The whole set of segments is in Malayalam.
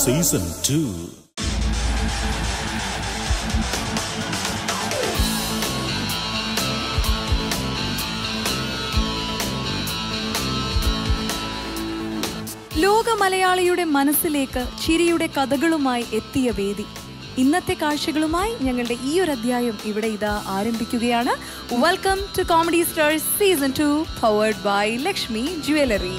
സീസൺ ടു ലോക മലയാളിയുടെ മനസ്സിലേക്ക് ചിരിയുടെ കഥകളുമായി എത്തിയ വേദി ഇന്നത്തെ കാഴ്ചകളുമായി ഞങ്ങളുടെ ഈ ഒരു അധ്യായം ഇവിടെ ഇതാ ആരംഭിക്കുകയാണ് welcome to comedy stars season two powered by Lakshmi jewellery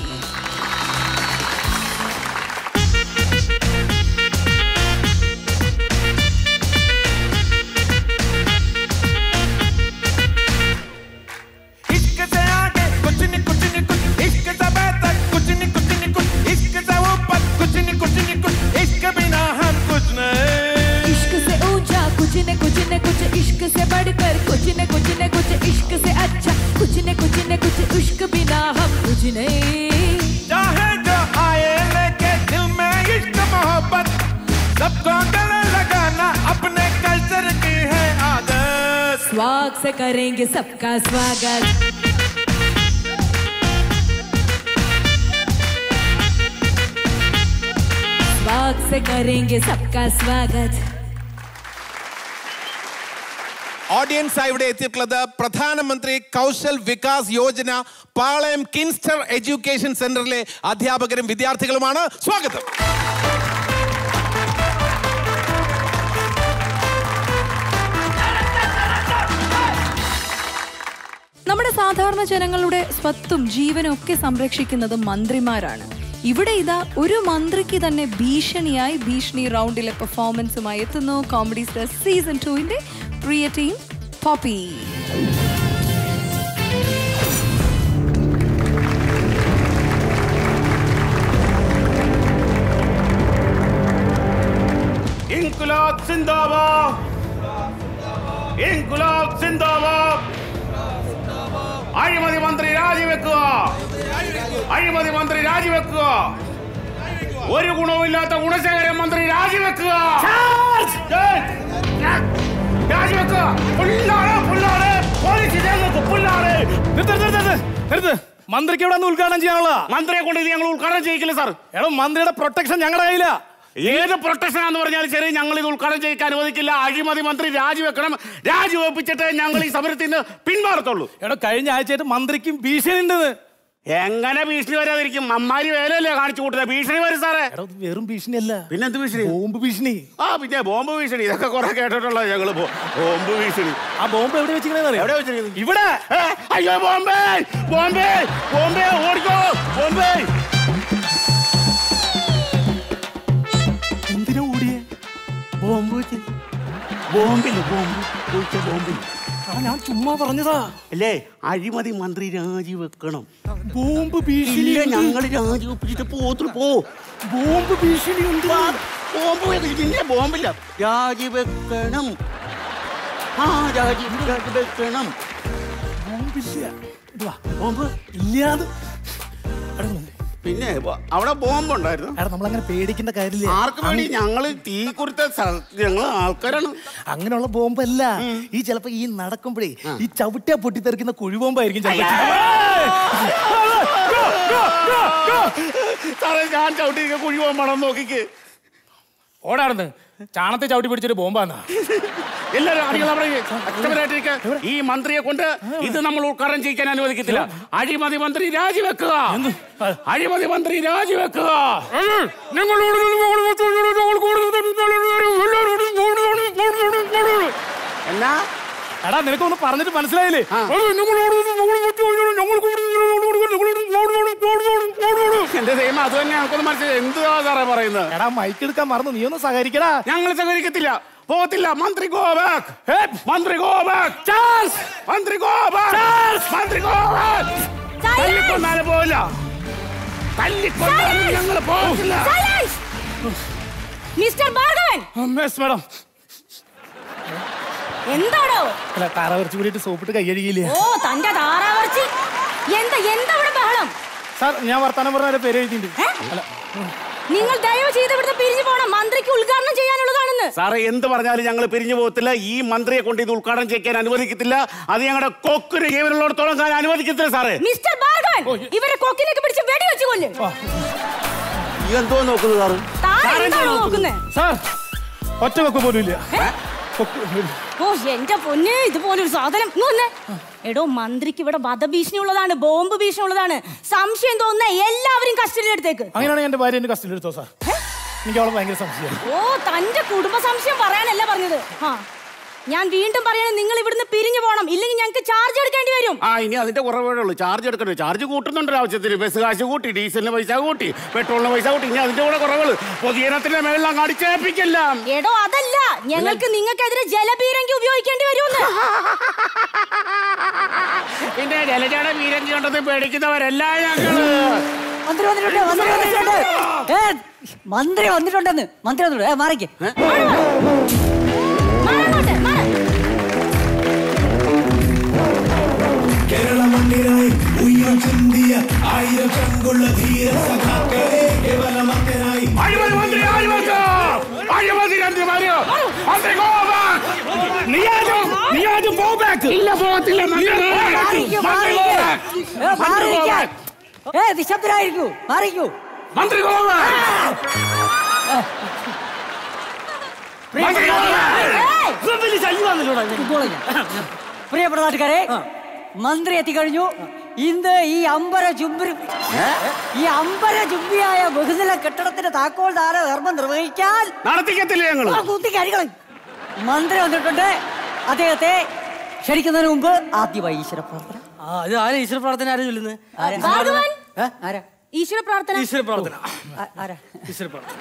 इश्क से आगे कुछ नहीं कुछ नहीं कुछ इश्क से बेहतर कुछ नहीं कुछ नहीं कुछ इश्क से ऊपर कुछ नहीं कुछ नहीं कुछ इश्क बिना हम कुछ नहीं इश्क से ऊंचा कुछ न कुछ न कुछ इश्क से बढ़कर कुछ न कुछ न कुछ इश्क से अच्छा कुछ न कुछ न कुछ इश्क बिना हम कुछ नहीं चाहे जो आए लेके दिल में इश्क मोहब्बत सबको गले लगाना अपने कल्चर की है आदत स्वाग से करेंगे सबका स्वागत स्वाग से करेंगे सबका स्वागत ഓഡിയൻസ് ഇവിടെ എത്തിയിട്ടുള്ളത് പ്രധാനമന്ത്രി കൗശൽ വികാസ് യോജന പാളയം കിൻസ്റ്റർ എഡ്യൂക്കേഷൻ സെന്ററിലെ അധ്യാപകരും വിദ്യാർത്ഥികളുമാണ് സ്വാഗതം നമ്മുടെ സാധാരണ ജനങ്ങളുടെ സ്വത്തും ജീവനും ഒക്കെ സംരക്ഷിക്കുന്നത് മന്ത്രിമാരാണ് ഇവിടെ ഇതാ ഒരു മന്ത്രിക്ക് തന്നെ ഭീഷണിയായി ഭീഷണി റൗണ്ടിലെ പെർഫോമൻസുമായി എത്തുന്നു കോമഡി സ്റ്റാർ സീസൺ ടുവിന്റെ പ്രിയ ടീം പോപ്പി ഇൻകുലാബ് സിന്ദാബാദ് ഇൻകുലാബ് സിന്ദാബാദ് അഴിമതി മന്ത്രി രാജിവെക്കുക അഴിമതി മന്ത്രി രാജിവെക്കുക ഒരു ഗുണവുമില്ലാത്ത ഗുണശേഖരൻ മന്ത്രി രാജിവെക്കുക രാജിവെക്കുക പുല്ലാണ് പുല്ലാണ് പോലീസ് ഇതേ നോക്ക് പുല്ലാണ് നിർത്ത് നിർത്ത് നിർത്ത് നിർത്ത് മന്ത്രിക്ക് ഇവിടെ ഉദ്ഘാടനം ചെയ്യാനുള്ള മന്ത്രിയെ കൊണ്ട് ഇത് ഞങ്ങൾ ഉദ്ഘാടനം ചെയ്യിക്കില്ല സാർ എടോ മന്ത്രിയുടെ പ്രൊട്ടക്ഷൻ ഞങ്ങളുടെ കയ്യില ഏത് പ്രൊട്ടക്ഷൻ എന്ന് പറഞ്ഞാൽ ശരി ഞങ്ങൾ ഇത് ഉദ്ഘാടനം ചെയ്യിക്കാൻ അനുവദിക്കില്ല അഴിമതി മന്ത്രി രാജിവെക്കണം രാജിവെപ്പിച്ചിട്ട് ഞങ്ങൾ ഈ സമരത്തിൽ നിന്ന് പിന്മാറത്തുള്ളൂ എടോ കഴിഞ്ഞ ആഴ്ചയായിട്ട് മന്ത്രിക്കും ഭീഷണി ഉണ്ടെന്ന് എങ്ങനെ ഭീഷണി വരാതിരിക്കും അമ്മാരി വേലല്ലേ കാണിച്ചു കൂട്ടുന്നത് ഭീഷണി വരും സാറേ എടോ ഇത് വെറും ഭീഷണിയല്ല പിന്നെ എന്ത് ഭീഷണി ബോംബ് ഭീഷണി ആ പിന്നെ ബോംബ് ഭീഷണി ഇതൊക്കെ കുറെ കേട്ടിട്ടുള്ള ഞങ്ങള് ബോ- ബോംബ് ഭീഷണി ആ ബോംബ് എവിടെ വെച്ചിരിക്കണെന്ന് എവിടെ അറിയാം വെച്ചിരിക്കുന്നത് ഇവിടെ ഏ, അയ്യോ ബോംബെ ബോംബെ ബോംബെ ഓടിക്കോ ബോംബെ എന്തിനാ ഓടിയേ ബോംബ് വെച്ച് ബോംബില്ല ബോംബ് ഒഴിച്ച ബോംബില്ല ആ ഞാൻ ചുമ്മാ പറഞ്ഞതാ അല്ലേ അഴിമതി മന്ത്രി രാജിവെക്കണം ബോംബ് ഭീഷണി ഇല്ല ഉണ്ട്. ഞങ്ങൾ രാജിവെപ്പിച്ചിട്ട് പോത്തു പോ ബോംബ് ഭീഷണി ഉണ്ട് ബോംബ് വെക്ക്- പിന്നെ ബോംബില്ല രാജിവെക്കണം ആ രാജി രാജിവെക്കണം ബോംബില്ല ഇത് വാ. ബോംബ് ഇല്ലാന്ന് എടാ ഒന്ന് പിന്നെ ബോ- അവിടെ ബോംബ് ഉണ്ടായിരുന്നു എടാ നമ്മളങ്ങനെ പേടിക്കേണ്ട കാര്യമില്ല ആർക്ക് വേണ്ടി ഞങ്ങള് തീ കുറിച്ച ഞങ്ങൾ ആൾക്കാരാണ് അങ്ങനെയുള്ള ബോംബല്ല ഈ ചിലപ്പോ ഈ നടക്കുമ്പോഴേ ഈ ചവിട്ടിയാ പൊട്ടിത്തെറിക്കുന്ന കുഴിബോംബായിരിക്കും ചിലപ്പോ സാറേ ഞാൻ ചവിട്ടി കുഴി ബോംബാണോ നോക്കിക്ക് ഓടാർന്ന് ചാണത്തെ ചവിട്ടി പിടിച്ചൊരു ബോംബാന്നാ എല്ലാരും അടികൾ അവിടെ അക്ഷമരായിട്ടിരിക്കുക. ഈ മന്ത്രിയെ കൊണ്ട് ഇത് നമ്മൾ ഉദ്ഘാടനം ചെയ്യിക്കാൻ അനുവദിക്കത്തില്ല അഴിമതി മന്ത്രി രാജിവെക്കുക അഴിമതി മന്ത്രി രാജിവെക്കുക എന്നാ എടാ നിനക്കൊന്ന് പറഞ്ഞിട്ട് മനസ്സിലായില്ലേ എന്റെ ദൈവം അത് തന്നെ ഞങ്ങൾക്കൊന്ന് മനസ്സിലായി എന്തുവാ സാറേ പറയുന്നത് എടാ മൈക്ക് എടുക്കാൻ മറന്നു നീ ഒന്ന് സഹകരിക്കടാ ഞങ്ങൾ സഹകരിക്കത്തില്ല പോകത്തില്ല മന്ത്രി ഗോ ബാക്ക് മന്ത്രി ഗോ ബാക്ക് ചാൻസ് മന്ത്രി ഗോ ബാക്ക് മന്ത്രി ഗോ ബാക്ക് തല്ലിക്കൊന്നാലും പോവില്ല തല്ലിക്കൊന്നാലും ഞങ്ങൾ പോകത്തില്ല മിസ്റ്റർ ഭാർഗവൻ മെസ് മാഡം എന്താണോ അല്ല താറ കുറച്ച് കൂടിയിട്ട് സോപ്പിട്ട് കൈ കഴുകിയില്ലേ ഓ തന്റെ താറാവർച്ചി എന്താ എന്താ ഇവിടെ ബഹളം സാർ ഞാൻ വർത്താനം പറഞ്ഞ പേര് എഴുതിയിട്ടുണ്ട് ഏ? നിങ്ങൾ ദയവ് ചെയ്ത് ഇവിടുന്ന് പിരിഞ്ഞു പോണം മന്ത്രിക്ക് ഉദ്ഘാടനം ചെയ്യാനുള്ളതാണെന്ന് സാറേ എന്ത് പറഞ്ഞാലും ഞങ്ങൾ പിരിഞ്ഞു പോകത്തില്ല ഈ മന്ത്രിയെ കൊണ്ട് ഇത് ഉദ്ഘാടനം ചെയ്യിക്കാൻ അനുവദിക്കത്തില്ല അത് ഞങ്ങളുടെ കൊക്കിന് ജീവനുള്ളിടത്തോളം കാലം അനുവദിക്കത്തില്ല സാറേ മിസ്റ്റർ ഭാർഗവൻ ഇവരെ കൊക്കിനൊക്കെ പിടിച്ച് വെടി വെച്ച് കൊല്ലും എന്തോ നോക്കുന്നു സാറ് താൻ എന്താണോ നോക്കുന്നേ സാർ ഒറ്റ വെക്ക് പോലും ഇല്ല ഓ എന്റെ പൊന്നെ ഇതുപോലൊരു സാധനം ഇങ്ങ് വന്നേ. എടോ മന്ത്രിക്ക് ഇവിടെ വധഭീഷണി ഉള്ളതാണ് ബോംബ് ഭീഷണി ഉള്ളതാണ് സംശയം തോന്നുന്ന എല്ലാവരും കസ്റ്റഡിയിൽ എടുത്തേക്ക് അങ്ങനെയാണെങ്കിൽ എന്റെ ഭാര്യ എന്റെ കസ്റ്റഡിയിൽ എടുത്തോ സാർ എനിക്ക് അവളെ ഭയങ്കര സംശയമാണ് ഓ തന്റെ കുടുംബ സംശയം പറയാനല്ല പറഞ്ഞത് ആ ഞാൻ വീണ്ടും പറയണത് നിങ്ങൾ ഇവിടുന്ന് പിരിഞ്ഞു പോകണം ഇല്ലെങ്കിൽ ഞങ്ങൾക്ക് ചാർജ് എടുക്കേണ്ടി വരും ആ ഇനി അതിന്റെ കുറവേ ഉള്ളൂ ചാർജ് എടുക്കണ്ടേ ചാർജ് കൂട്ടുന്നുണ്ട് ആവശ്യത്തിന് ബസ് കാശ് കൂട്ടി ഡീസലിന് പൈസ കൂട്ടി പെട്രോളിന് പൈസ കൂട്ടി ഇനി അതിന്റെ കൂടെ കുറവുള്ളൂ പൊതുജനത്തിന്റെ മേളിൽ അങ്ങ് അടിച്ചേൽപ്പിക്കില്ല എടോ അതല്ല ഞങ്ങൾക്ക് നിങ്ങൾക്കെതിരെ ജലപീരങ്കി ഉപയോഗിക്കേണ്ടി വരുമെന്ന് പിന്നെ ജലജാട വീരങ്കി കണ്ടത് പേടിക്കുന്നവരല്ല ഞങ്ങള് മന്ത്രി വന്നിട്ടുണ്ട് മന്ത്രി വന്നിട്ടുണ്ട് ഏ മന്ത്രി വന്നിട്ടുണ്ടെന്ന് മന്ത്രി വന്നിട്ടുണ്ട് ഏ മാറിക്ക് മാറങ്ങോട്ട്, മാറ്. കേരള മണ്ണിനായി ഉയരം ചിന്തിയ ആയിരം കൺകൊള്ള ധീര സഖാക്കളെ കേവല മക്കനായി അഴിമതി മന്ത്രി അഴിമതി അഴിമതി മന്ത്രിമാര് മന്ത്രി go back. നീയാദ്യം നീയാദ്യം go back. ഇല്ല പോകത്തില്ല മന്ത്രി go back. മാറിക്ക്, മന്ത്രി go മാറിക്ക്. back. ഏ, മന്ത്രി go മാറിയിരിക്കാൻ. back. ഏ നിശബ്ദരായിരിക്കൂ മാറിക്കൂ മന്ത്രി go back. മന്ത്രി go back. ഇപ്പോൾ ഞാൻ. പ്രിയപ്പെട്ട നാട്ടുകാരെ മന്ത്രി എത്തിക്കഴിഞ്ഞു ഇന്ന് ഈ അമ്പര ചുംബി ഈ അമ്പര ചുംബിയായ ബഹുനില കെട്ടിടത്തിന്റെ താക്കോൽ ദാന ധർമ്മം നിർവഹിക്കാൻ നടത്തിക്കത്തില്ല ഞങ്ങള് ആ കുത്തിക്കരികളും മന്ത്രി വന്നിട്ടുണ്ട് അദ്ദേഹത്തെ ക്ഷണിക്കുന്നതിന് മുമ്പ് ആദ്യമായി ഈശ്വര പ്രാർത്ഥന ആ ഇത് ആരാ ഈശ്വര പ്രാർത്ഥന ആരാ ചൊല്ലുന്നത് ആരാ? ഭാഗവൻ ഏ? ആരാ ഈശ്വര പ്രാർത്ഥന ഈശ്വര പ്രാർത്ഥന ആ- ആരാ ഈശ്വര പ്രാർത്ഥന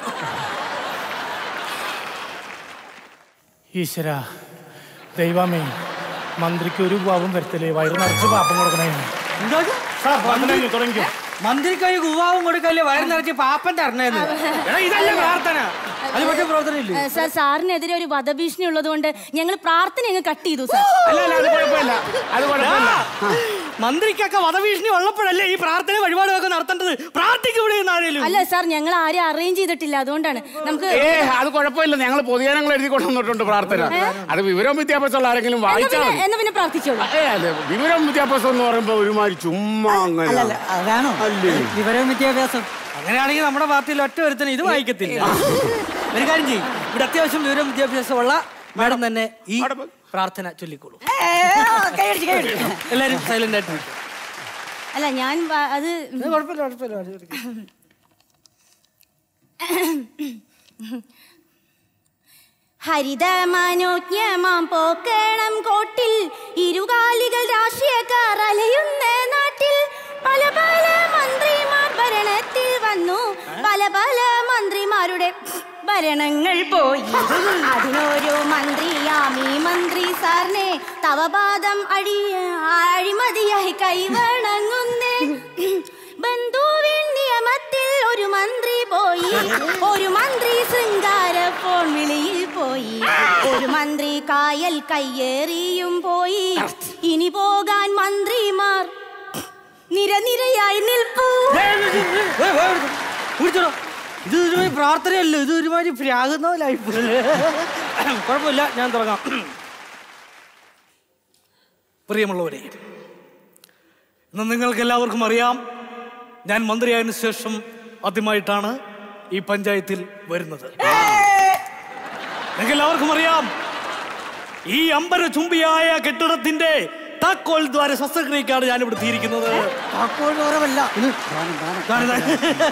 ഈശ്വര ദൈവമേ മന്ത്രിക്ക് ഒരു പാവം വരത്തില്ലേ വയറ് നിറച്ച് പാപ്പം കൊടുക്കണേ എന്താ സാർ പ്രാർത്ഥന കഴിഞ്ഞു, തുടങ്ങിക്കോ മന്ത്രിക്കായി ഗുവാവും കൊടുക്കല്ലേ വയറ് നിറച്ച് പാപ്പൻ തരണേന്ന് എടാ ഇതല്ലേ പ്രാർത്ഥന അത് പക്ഷേ പ്രാർത്ഥന ഇല്ലേ ഏ, സാർ സാറിനെതിരെ ഒരു വധഭീഷണി ഉള്ളത് കൊണ്ട് ഞങ്ങൾ പ്രാർത്ഥന അങ്ങ് കട്ട് ചെയ്തു സാർ അല്ല അല്ല അത് കുഴപ്പമില്ല അത് കുഴപ്പമില്ല മന്ത്രിക്കൊക്കെ വധഭീഷണി ഉള്ളപ്പോഴല്ലേ ഈ പ്രാർത്ഥന വഴിപാടുമൊക്കെ നടത്തേണ്ടത് പ്രാർത്ഥിക്കും ഇവിടെ നിന്ന് ആരേലും അല്ല സാർ ഞങ്ങൾ ആരും അറേഞ്ച് ചെയ്തിട്ടില്ല അതുകൊണ്ടാണ് നമുക്ക് ഏ അത് കുഴപ്പമില്ല ഞങ്ങൾ പൊതുജനങ്ങൾ എഴുതി കൊണ്ടുവന്നിട്ടുണ്ട് പ്രാർത്ഥന അത് വിവരവും വിദ്യാഭ്യസമുള്ള ആരെങ്കിലും എന്നാ വായിച്ചാൽ പിന്നെ മതി എന്നാ പിന്നെ പ്രാർത്ഥിച്ചോളൂ ഏ അതെ വിവരം വിദ്യാഭ്യാസം എന്ന് പറയുമ്പോ ഒരുമാതിരി ചുമ്മാ അങ്ങനെ അല്ലല്ല അത് വേണോ വിവരവും വിദ്യാഭ്യാസം അങ്ങനെയാണെങ്കിൽ നമ്മുടെ പാർട്ടിയിൽ ഒറ്റ ഒരുത്തന് ഇത് വായിക്കത്തില്ല ഒരു കാര്യം ചെയ്യും ഇവിടെ അത്യാവശ്യം വിവരം വിദ്യാഭ്യാസമുള്ള മാഡം തന്നെ ഈ പ്രാർത്ഥന ചൊല്ലിക്കോളൂ ഏ, ആ, കൈയടിച്ച് കൈയടിച്ച് എല്ലാരും സൈലന്റ് ആയിട്ട് ഇരിക്കും. അല്ല ഞാൻ വ- അത് ഇത് കുഴപ്പമില്ല കുഴപ്പമില്ല ഹരിത മനോജ്ഞമാം പോക്കണം കോട്ടിൽ ഇരുകാലികൾ രാഷ്ട്രീയക്കാർ അലയുന്ന നാട്ടിൽ പല പല മന്ത്രിമാർ ഭരണത്തിൽ വന്നു പല പല മന്ത്രിമാരുടെ ഭരണങ്ങൾ പോയി അതിനൊരു മന്ത്രിയാമി മന്ത്രി സാറിനെ തവപാദം അടി അഴിമതിയായി കൈവണങ്ങുന്നേ ബന്ധുവിൻ നിയമത്തിൽ ഒരു മന്ത്രി പോയി ഒരു മന്ത്രി ശൃംഗാര ഫോൺ വിളിയിൽ പോയി ഒരു മന്ത്രി കായൽ കയ്യേറിയും പോയി ഇനി പോകാൻ മന്ത്രിമാർ നിരനിരയായി നിൽപ്പൂ കുടിച്ചോളൂ ഇത് ഒരുമാതിരി പ്രാർത്ഥനയല്ല ഇത് ഒരുമാതിരി പ്രാകുന്ന ലൈഫ് കുഴപ്പമില്ല ഞാൻ തുടങ്ങാം പ്രിയമുള്ളവരെ ഇന്ന് നിങ്ങൾക്ക് എല്ലാവർക്കും അറിയാം ഞാൻ മന്ത്രിയായതിനു ശേഷം ആദ്യമായിട്ടാണ് ഈ പഞ്ചായത്തിൽ വരുന്നത് നിങ്ങൾക്ക് എല്ലാവർക്കും അറിയാം ഈ അമ്പര ചുംബിയായ കെട്ടിടത്തിന്റെ താക്കോൽ ദ്വാര ശസ്ത്രക്രിയക്കാണ് ഞാൻ ഇവിടെ എത്തിയിരിക്കുന്നത് താക്കോൽ ദൂരമല്ല ദാനം, ദാനം.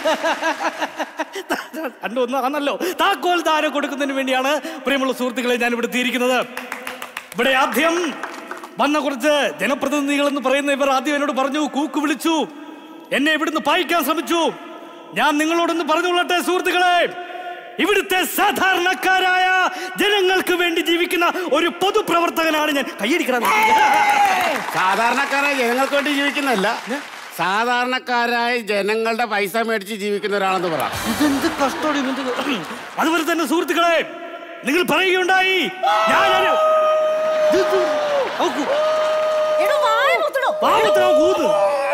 രണ്ടും ഒന്ന് ആണല്ലോ താക്കോൽ ദാനം കൊടുക്കുന്നതിന് വേണ്ടിയാണ് പ്രിയമുള്ള സുഹൃത്തുക്കളെ ഞാൻ ഇവിടെ എത്തിയിരിക്കുന്നത് ഇവിടെ ആദ്യം വന്ന കുറച്ച് ജനപ്രതിനിധികൾ എന്ന് പറയുന്ന ഇവർ ആദ്യം എന്നോട് പറഞ്ഞു കൂക്ക് വിളിച്ചു എന്നെ ഇവിടുന്ന് പായിക്കാൻ ശ്രമിച്ചു ഞാൻ നിങ്ങളോടൊന്ന് പറഞ്ഞുകൊള്ളട്ടെ സുഹൃത്തുക്കളെ ഇവിടുത്തെ സാധാരണക്കാരായ ജനങ്ങൾക്ക് വേണ്ടി ജീവിക്കുന്ന ഒരു പൊതുപ്രവർത്തകനാണ് ഞാൻ കയ്യടിക്കണം സാധാരണക്കാരായ ജനങ്ങൾക്ക് വേണ്ടി ജീവിക്കുന്നതല്ല സാധാരണക്കാരായ ജനങ്ങളുടെ പൈസ മേടിച്ച് ജീവിക്കുന്ന ഒരാളെന്ന് പറ ഇതെന്ത് കഷ്ടമാണ് ഇവന്റെ അതുപോലെ തന്നെ സുഹൃത്തുക്കളെ നിങ്ങൾ പറയുകയുണ്ടായി ഞാനൊരു ഇത് ഇത് നോക്കൂ. എടോ വായ പുറത്തിടോ പാവത്തിന് അവൻ കൂന്ന്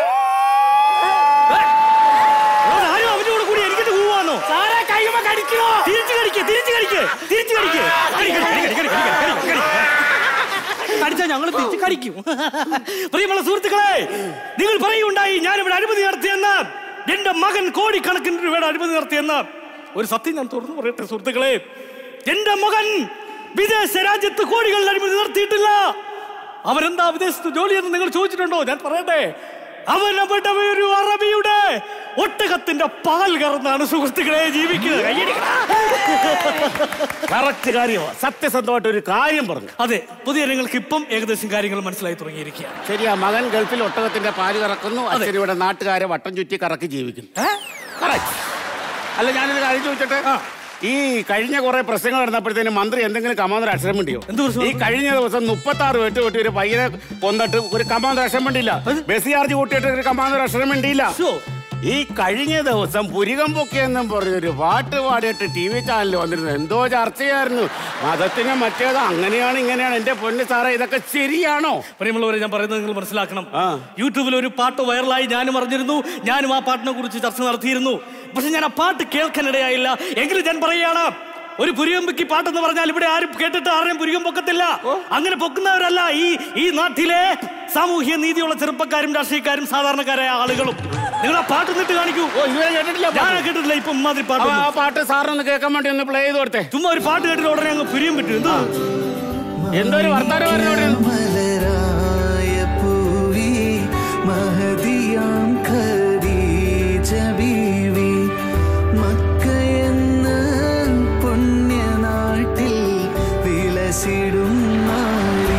ഏ? എടാ, ആരും അവന്റെ കൂടെ കൂടി എനിക്കിട്ട് കൂവാന്നോ തിരിച്ചു കടിക്ക് തിരിച്ചു കടിക്ക് തിരിച്ചു കടിക്ക് കടി, കടി, കടി, കടി, കടി, കടി, കടി, കടി. കടിച്ചാ ഞങ്ങൾ തിരിച്ചു കടിക്കും പ്രിയമുള്ള സുഹൃത്തുക്കളെ നിങ്ങൾ പറയുകയുണ്ടായി ഞാനിവിടെ അഴിമതി നടത്തിയെന്ന് എന്റെ മകൻ കോടിക്കണക്കിന് രൂപയുടെ അഴിമതി നടത്തിയെന്ന് ഒരു സത്യം ഞാൻ തുറന്നു പറയട്ടെ സുഹൃത്തുക്കളെ എന്റെ മകൻ വിദേശ രാജ്യത്ത് കോടികളുടെ അഴിമതി നടത്തിയിട്ടില്ല അവരെന്താ വിദേശത്ത് ജോലിയെന്ന് നിങ്ങൾ ചോദിച്ചിട്ടുണ്ടോ ഞാൻ പറയട്ടെ അവൻ അവിടെ ഒരു അറബിയുടെ ഒട്ടകത്തിന്റെ പാൽ കറന്നാണ് സുഹൃത്തുക്കളെ ജീവിക്കുന്നത് കയ്യടിക്കടാ. കറക്റ്റ് കാര്യമാണ് സത്യസന്ധമായിട്ട് ഒരു കാര്യം പറഞ്ഞു അതെ പുതിയ ജനങ്ങൾക്ക് ഇപ്പം ഏകദേശം കാര്യങ്ങൾ മനസ്സിലായി തുടങ്ങിയിരിക്കുകയാണ് ശരിയാ മകൻ ഗൾഫിൽ ഒട്ടകത്തിന്റെ പാല് കറക്കുന്നു അച്ഛൻ ഇവിടെ നാട്ടുകാരെ വട്ടം ചുറ്റി കറക്കി ജീവിക്കുന്നു Correct. അല്ല ഞാനൊരു കാര്യം ചോദിച്ചോട്ടെ ഈ കഴിഞ്ഞ കുറെ പ്രശ്നങ്ങൾ നടന്നപ്പോഴത്തേന് മന്ത്രി എന്തെങ്കിലും കമാന്തര അക്ഷരം വേണ്ടിയോ ഈ കഴിഞ്ഞ ദിവസം മുപ്പത്തി ആറ് വെട്ട് വെട്ടി ഒരു പയ്യനെ കൊന്നിട്ട് ഒരു കമാന്തര അക്ഷരം വേണ്ടിയില്ല ബസ് ചാർജ് കൂട്ടിയിട്ട് ഒരു കമാന്തര അക്ഷരം വേണ്ടിയില്ല ഈ കഴിഞ്ഞ ദിവസം പുരികം പൊക്കിയെന്നും പറഞ്ഞൊരു പാട്ട് പാടിയിട്ട് ടി വി ചാനലിൽ വന്നിരുന്നു എന്തോ ചർച്ചയായിരുന്നു മതത്തിന് മറ്റേത് അങ്ങനെയാണ് ഇങ്ങനെയാണ് എന്റെ പൊന്ന് സാറേ ഇതൊക്കെ ശരിയാണോ പ്രിയമുള്ളവരെ ഞാൻ പറയുന്നത് നിങ്ങൾ മനസ്സിലാക്കണം യൂട്യൂബിൽ ഒരു പാട്ട് വൈറലായി ഞാനും അറിഞ്ഞിരുന്നു ഞാനും ആ പാട്ടിനെ കുറിച്ച് ചർച്ച നടത്തിയിരുന്നു പക്ഷെ ഞാൻ ആ പാട്ട് കേൾക്കാനിടയായില്ല എങ്കിലും ഞാൻ പറയുകയാണ് ഒരു പുരിയമ്പയ്ക്ക് പാട്ടെന്ന് പറഞ്ഞാൽ ഇവിടെ ആരും കേട്ടിട്ട് ആരെയും പുരികം പൊക്കത്തില്ല അങ്ങനെ പൊക്കുന്നവരല്ല ഈ ഈ നാട്ടിലെ സാമൂഹ്യ നീതിയുള്ള ചെറുപ്പക്കാരും രാഷ്ട്രീയക്കാരും സാധാരണക്കാരായ ആളുകളും നിങ്ങൾ ആ പാട്ട് നിട്ട് കാണിക്കൂ ഇതുവരെ കേട്ടിട്ടില്ല ഞാൻ കേട്ടിട്ടില്ല ഇപ്പൊ ഇമാതിരി പാട്ട് അപ്പൊ ആ പാട്ട് സാറിനൊന്ന് കേൾക്കാൻ വേണ്ടി ഒന്ന് പ്ലേ ചെയ്ത് കൊടുത്തേ ചുമ്മാ ഒരു പാട്ട് കേട്ടിട്ട് ഉടനെ അങ്ങ് പുരിയും പറ്റും എന്തോ എന്തോ ഒരു വർത്താനം വരുന്നോടെ മലരായ പൂവി മഹദിയാം ഖദീജ ബീവി മക്കയെന്ന പുണ്യനാട്ടിൽ വിലസിടും നാരി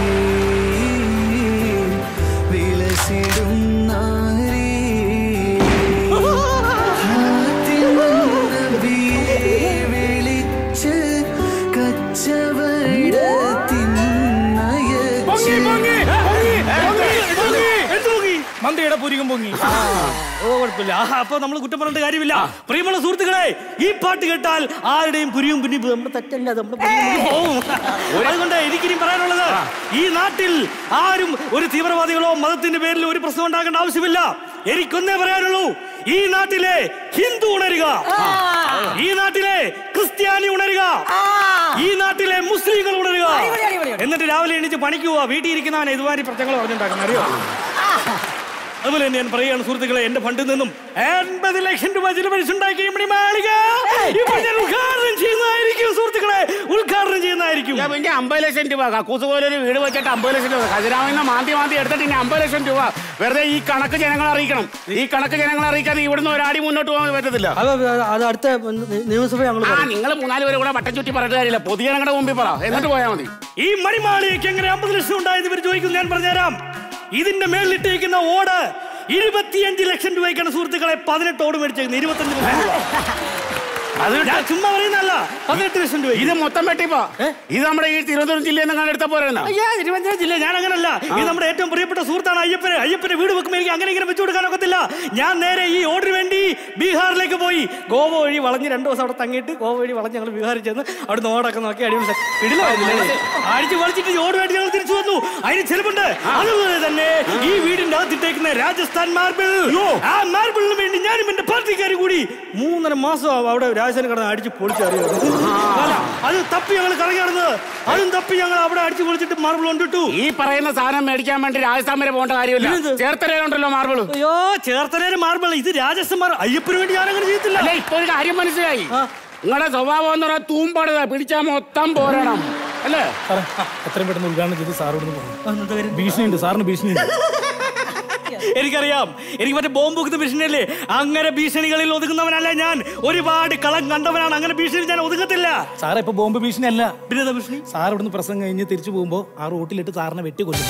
വിലസിടും നാരി ഹാത്തിമന്നബിയെ വിളിച്ച് കച്ചവടത്തിൻ മന്ത്രിയുടെ പുരികം പൊങ്ങി ഓ കുഴപ്പമില്ല ആഹാ അപ്പൊ നമ്മൾ കുറ്റം പറഞ്ഞിട്ട് കാര്യമില്ല പ്രിയമുള്ള സുഹൃത്തുക്കളെ ഈ പാട്ട് കേട്ടാൽ ആരുടെയും പുരിയും പുന്നി നമ്മുടെ തെറ്റല്ല അത് നമ്മുടെ പുരിയും പുന്നി പോവും. അതുകൊണ്ട് എനിക്കിനി പറയാനുള്ളത് ഈ നാട്ടിൽ ആരും ഒരു തീവ്രവാദികളോ മതത്തിന്റെ പേരിൽ ഒരു പ്രശ്നം ഉണ്ടാക്കേണ്ട ആവശ്യമില്ല എനിക്കൊന്നേ പറയാനുള്ളൂ ഈ നാട്ടിലെ ഹിന്ദു ഉണരുക ഈ നാട്ടിലെ ക്രിസ്ത്യാനി ഉണരുക ഈ നാട്ടിലെ മുസ്ലിങ്ങൾ ഉണരുക എന്നിട്ട് രാവിലെ എണീച്ച് പണിക്ക് പോവാ വീട്ടിൽ ഇരിക്കുന്നവനെ ഇതുമാതിരി പ്രശ്നങ്ങൾ പറഞ്ഞിട്ടുണ്ടാക്കണം അറിയോ അതുപോലെ തന്നെ ഞാൻ പറയുകയാണ് സുഹൃത്തുക്കളെ എന്റെ ഫണ്ടിൽ നിന്നും എൺപത് ലക്ഷം രൂപ ചിലവഴിച്ചുണ്ടാക്കിയ ഈ മാളിക ഇപ്പോൾ ഞാൻ ഉദ്ഘാടനം ചെയ്യുന്നതായിരിക്കും സുഹൃത്തുക്കളെ ഉദ്ഘാടനം ചെയ്യുന്നതായിരിക്കും പിന്നെ അമ്പത് ലക്ഷം രൂപ കക്കൂസ് പോലെ ഒരു വീട് വെച്ചിട്ട് അമ്പത് ലക്ഷം രൂപ ഖജനാവിന്ന് മാന്തി മാന്തി എടുത്തിട്ട് ഇനി അമ്പത് ലക്ഷം രൂപ വെറുതെ ഈ കണക്ക് ജനങ്ങളെ അറിയിക്കണം ഈ കണക്ക് ജനങ്ങളെ അറിയിക്കാതെ ഇവിടുന്ന് ഒരാടി മുന്നോട്ട് പോകാൻ പറ്റത്തില്ല അത് അടുത്ത നിയമസഭ ഞങ്ങൾ ആ നിങ്ങൾ മൂന്നാല് പേര് കൂടെ വട്ടം ചുറ്റി പറഞ്ഞിട്ട് കാര്യമില്ല പൊതുജനങ്ങളുടെ മുമ്പിൽ പറ എന്നിട്ട് പോയാൽ മതി ഈ മണിമാളികയ്ക്ക് എങ്ങനെ അമ്പത് ലക്ഷം ഉണ്ടായത് ഇവർ ചോദിക്കും ഞാൻ പറഞ്ഞുതരാം ഇതിന്റെ മേളിലിട്ടിരിക്കുന്ന ഓട് ഇരുപത്തിയഞ്ച് ലക്ഷം രൂപയ്ക്കാണ് സുഹൃത്തുക്കളെ പതിനെട്ട് ഓട് മേടിച്ചേക്കുന്നത് ഇരുപത്തഞ്ച് ലക്ഷം രൂപ അത് ഞാൻ ചുമ്മാ പറയുന്നല്ല പതിനെട്ട് ലക്ഷം രൂപ ഇത് മൊത്തം വെട്ടിപ്പോ ഇത് നമ്മുടെ ഈ തിരുവനന്തപുരം ജില്ലയിൽ നിന്ന് എടുത്ത പോരുന്ന അയ്യാ തിരുവനന്തപുരം ജില്ല ഞാൻ അങ്ങനല്ല ഇത് നമ്മുടെ ഏറ്റവും പ്രിയപ്പെട്ട സുഹൃത്താണ് അയ്യപ്പന് അയ്യപ്പന് വീട് വെക്കുമ്പോൾ എനിക്ക് അങ്ങനെ ഇങ്ങനെ വെച്ചു കൊടുക്കാൻ ഒക്കത്തില്ല ഞാൻ നേരെ ഈ ഓർഡർ വേണ്ടി ബീഹാറിലേക്ക് പോയി ഗോവ വഴി വളഞ്ഞ് രണ്ടു ദിവസം അവിടെ തങ്ങിയിട്ട് ഗോവ വഴി വളഞ്ഞ് ഞങ്ങൾ ബീഹാറിൽ ചെന്ന് അവിടെ ഓടൊക്കെ നോക്കി അടിപൊളി ഇടിലായിരുന്നില്ലേ അടിച്ച് വലിച്ചിട്ട് ഈ ഓർഡർ വേണ്ടി ഞങ്ങൾ തിരിച്ചു വന്നു അതിന് ചെലവുണ്ട് അതുപോലെ തന്നെ ഈ വീടിന്റെ അകത്തിട്ടേക്കുന്ന രാജസ്ഥാൻ മാർബിൾ ആ മാർബിളിന് വേണ്ടി ഞാനും എന്റെ പാർട്ടിക്കാർ കൂടി മൂന്നര മാസം അവിടെ രാജസ്ഥാൻ കിടന്ന് അടിച്ച് പൊളിച്ചറിയാം അത് തപ്പി ഞങ്ങൾ കറങ്ങി നടന്നത് അതും തപ്പി ഞങ്ങൾ അവിടെ അടിച്ച് പൊളിച്ചിട്ട് മാർബിൾ കൊണ്ടിട്ടു ഈ പറയുന്ന സാധനം മേടിക്കാൻ വേണ്ടി രാജസ്ഥാൻ വരെ പോകേണ്ട കാര്യമില്ല ചേർത്തലയിലുണ്ടല്ലോ മാർബിൾ അയ്യോ ചേർത്തലയിലെ മാർബിൾ ഇത് രാജസ്ഥാൻ മാർ അയ്യപ്പന് വേണ്ടി ഞാൻ അങ്ങനെ ചെയ്യത്തില്ല അല്ല ഇപ്പൊ ഒരു കാര്യം മനസ്സിലായി നിങ്ങളുടെ സ്വഭാവം എന്ന് പറഞ്ഞാൽ തൂമ്പാടുക പിടിച്ചാൽ മൊത്തം പോരണം അല്ലേ സാറേ എത്രയും പെട്ടെന്ന് ഉദ്ഘാടനം ചെയ്ത് സാറോട് പോകും ഭീഷണിയുണ്ട് സാറിന് ഭീഷണിയുണ്ട് എനിക്കറിയാം എനിക്ക് മറ്റേ ബോംബ് വെക്കുന്ന ഭീഷണിയല്ലേ അങ്ങനെ ഭീഷണികളിൽ ഒതുങ്ങുന്നവനല്ല ഞാൻ ഒരുപാട് കളം കണ്ടവനാണ് അങ്ങനെ ഭീഷണി ഞാൻ ഒതുങ്ങത്തില്ല സാറേ ഇപ്പൊ ബോംബ് ഭീഷണി അല്ല പിന്നെ ഭീഷണി സാർ ഇവിടുന്ന് പ്രസംഗം കഴിഞ്ഞ് തിരിച്ചു പോകുമ്പോ ആ റോട്ടിലിട്ട് സാറിനെ വെട്ടിക്കൊല്ലും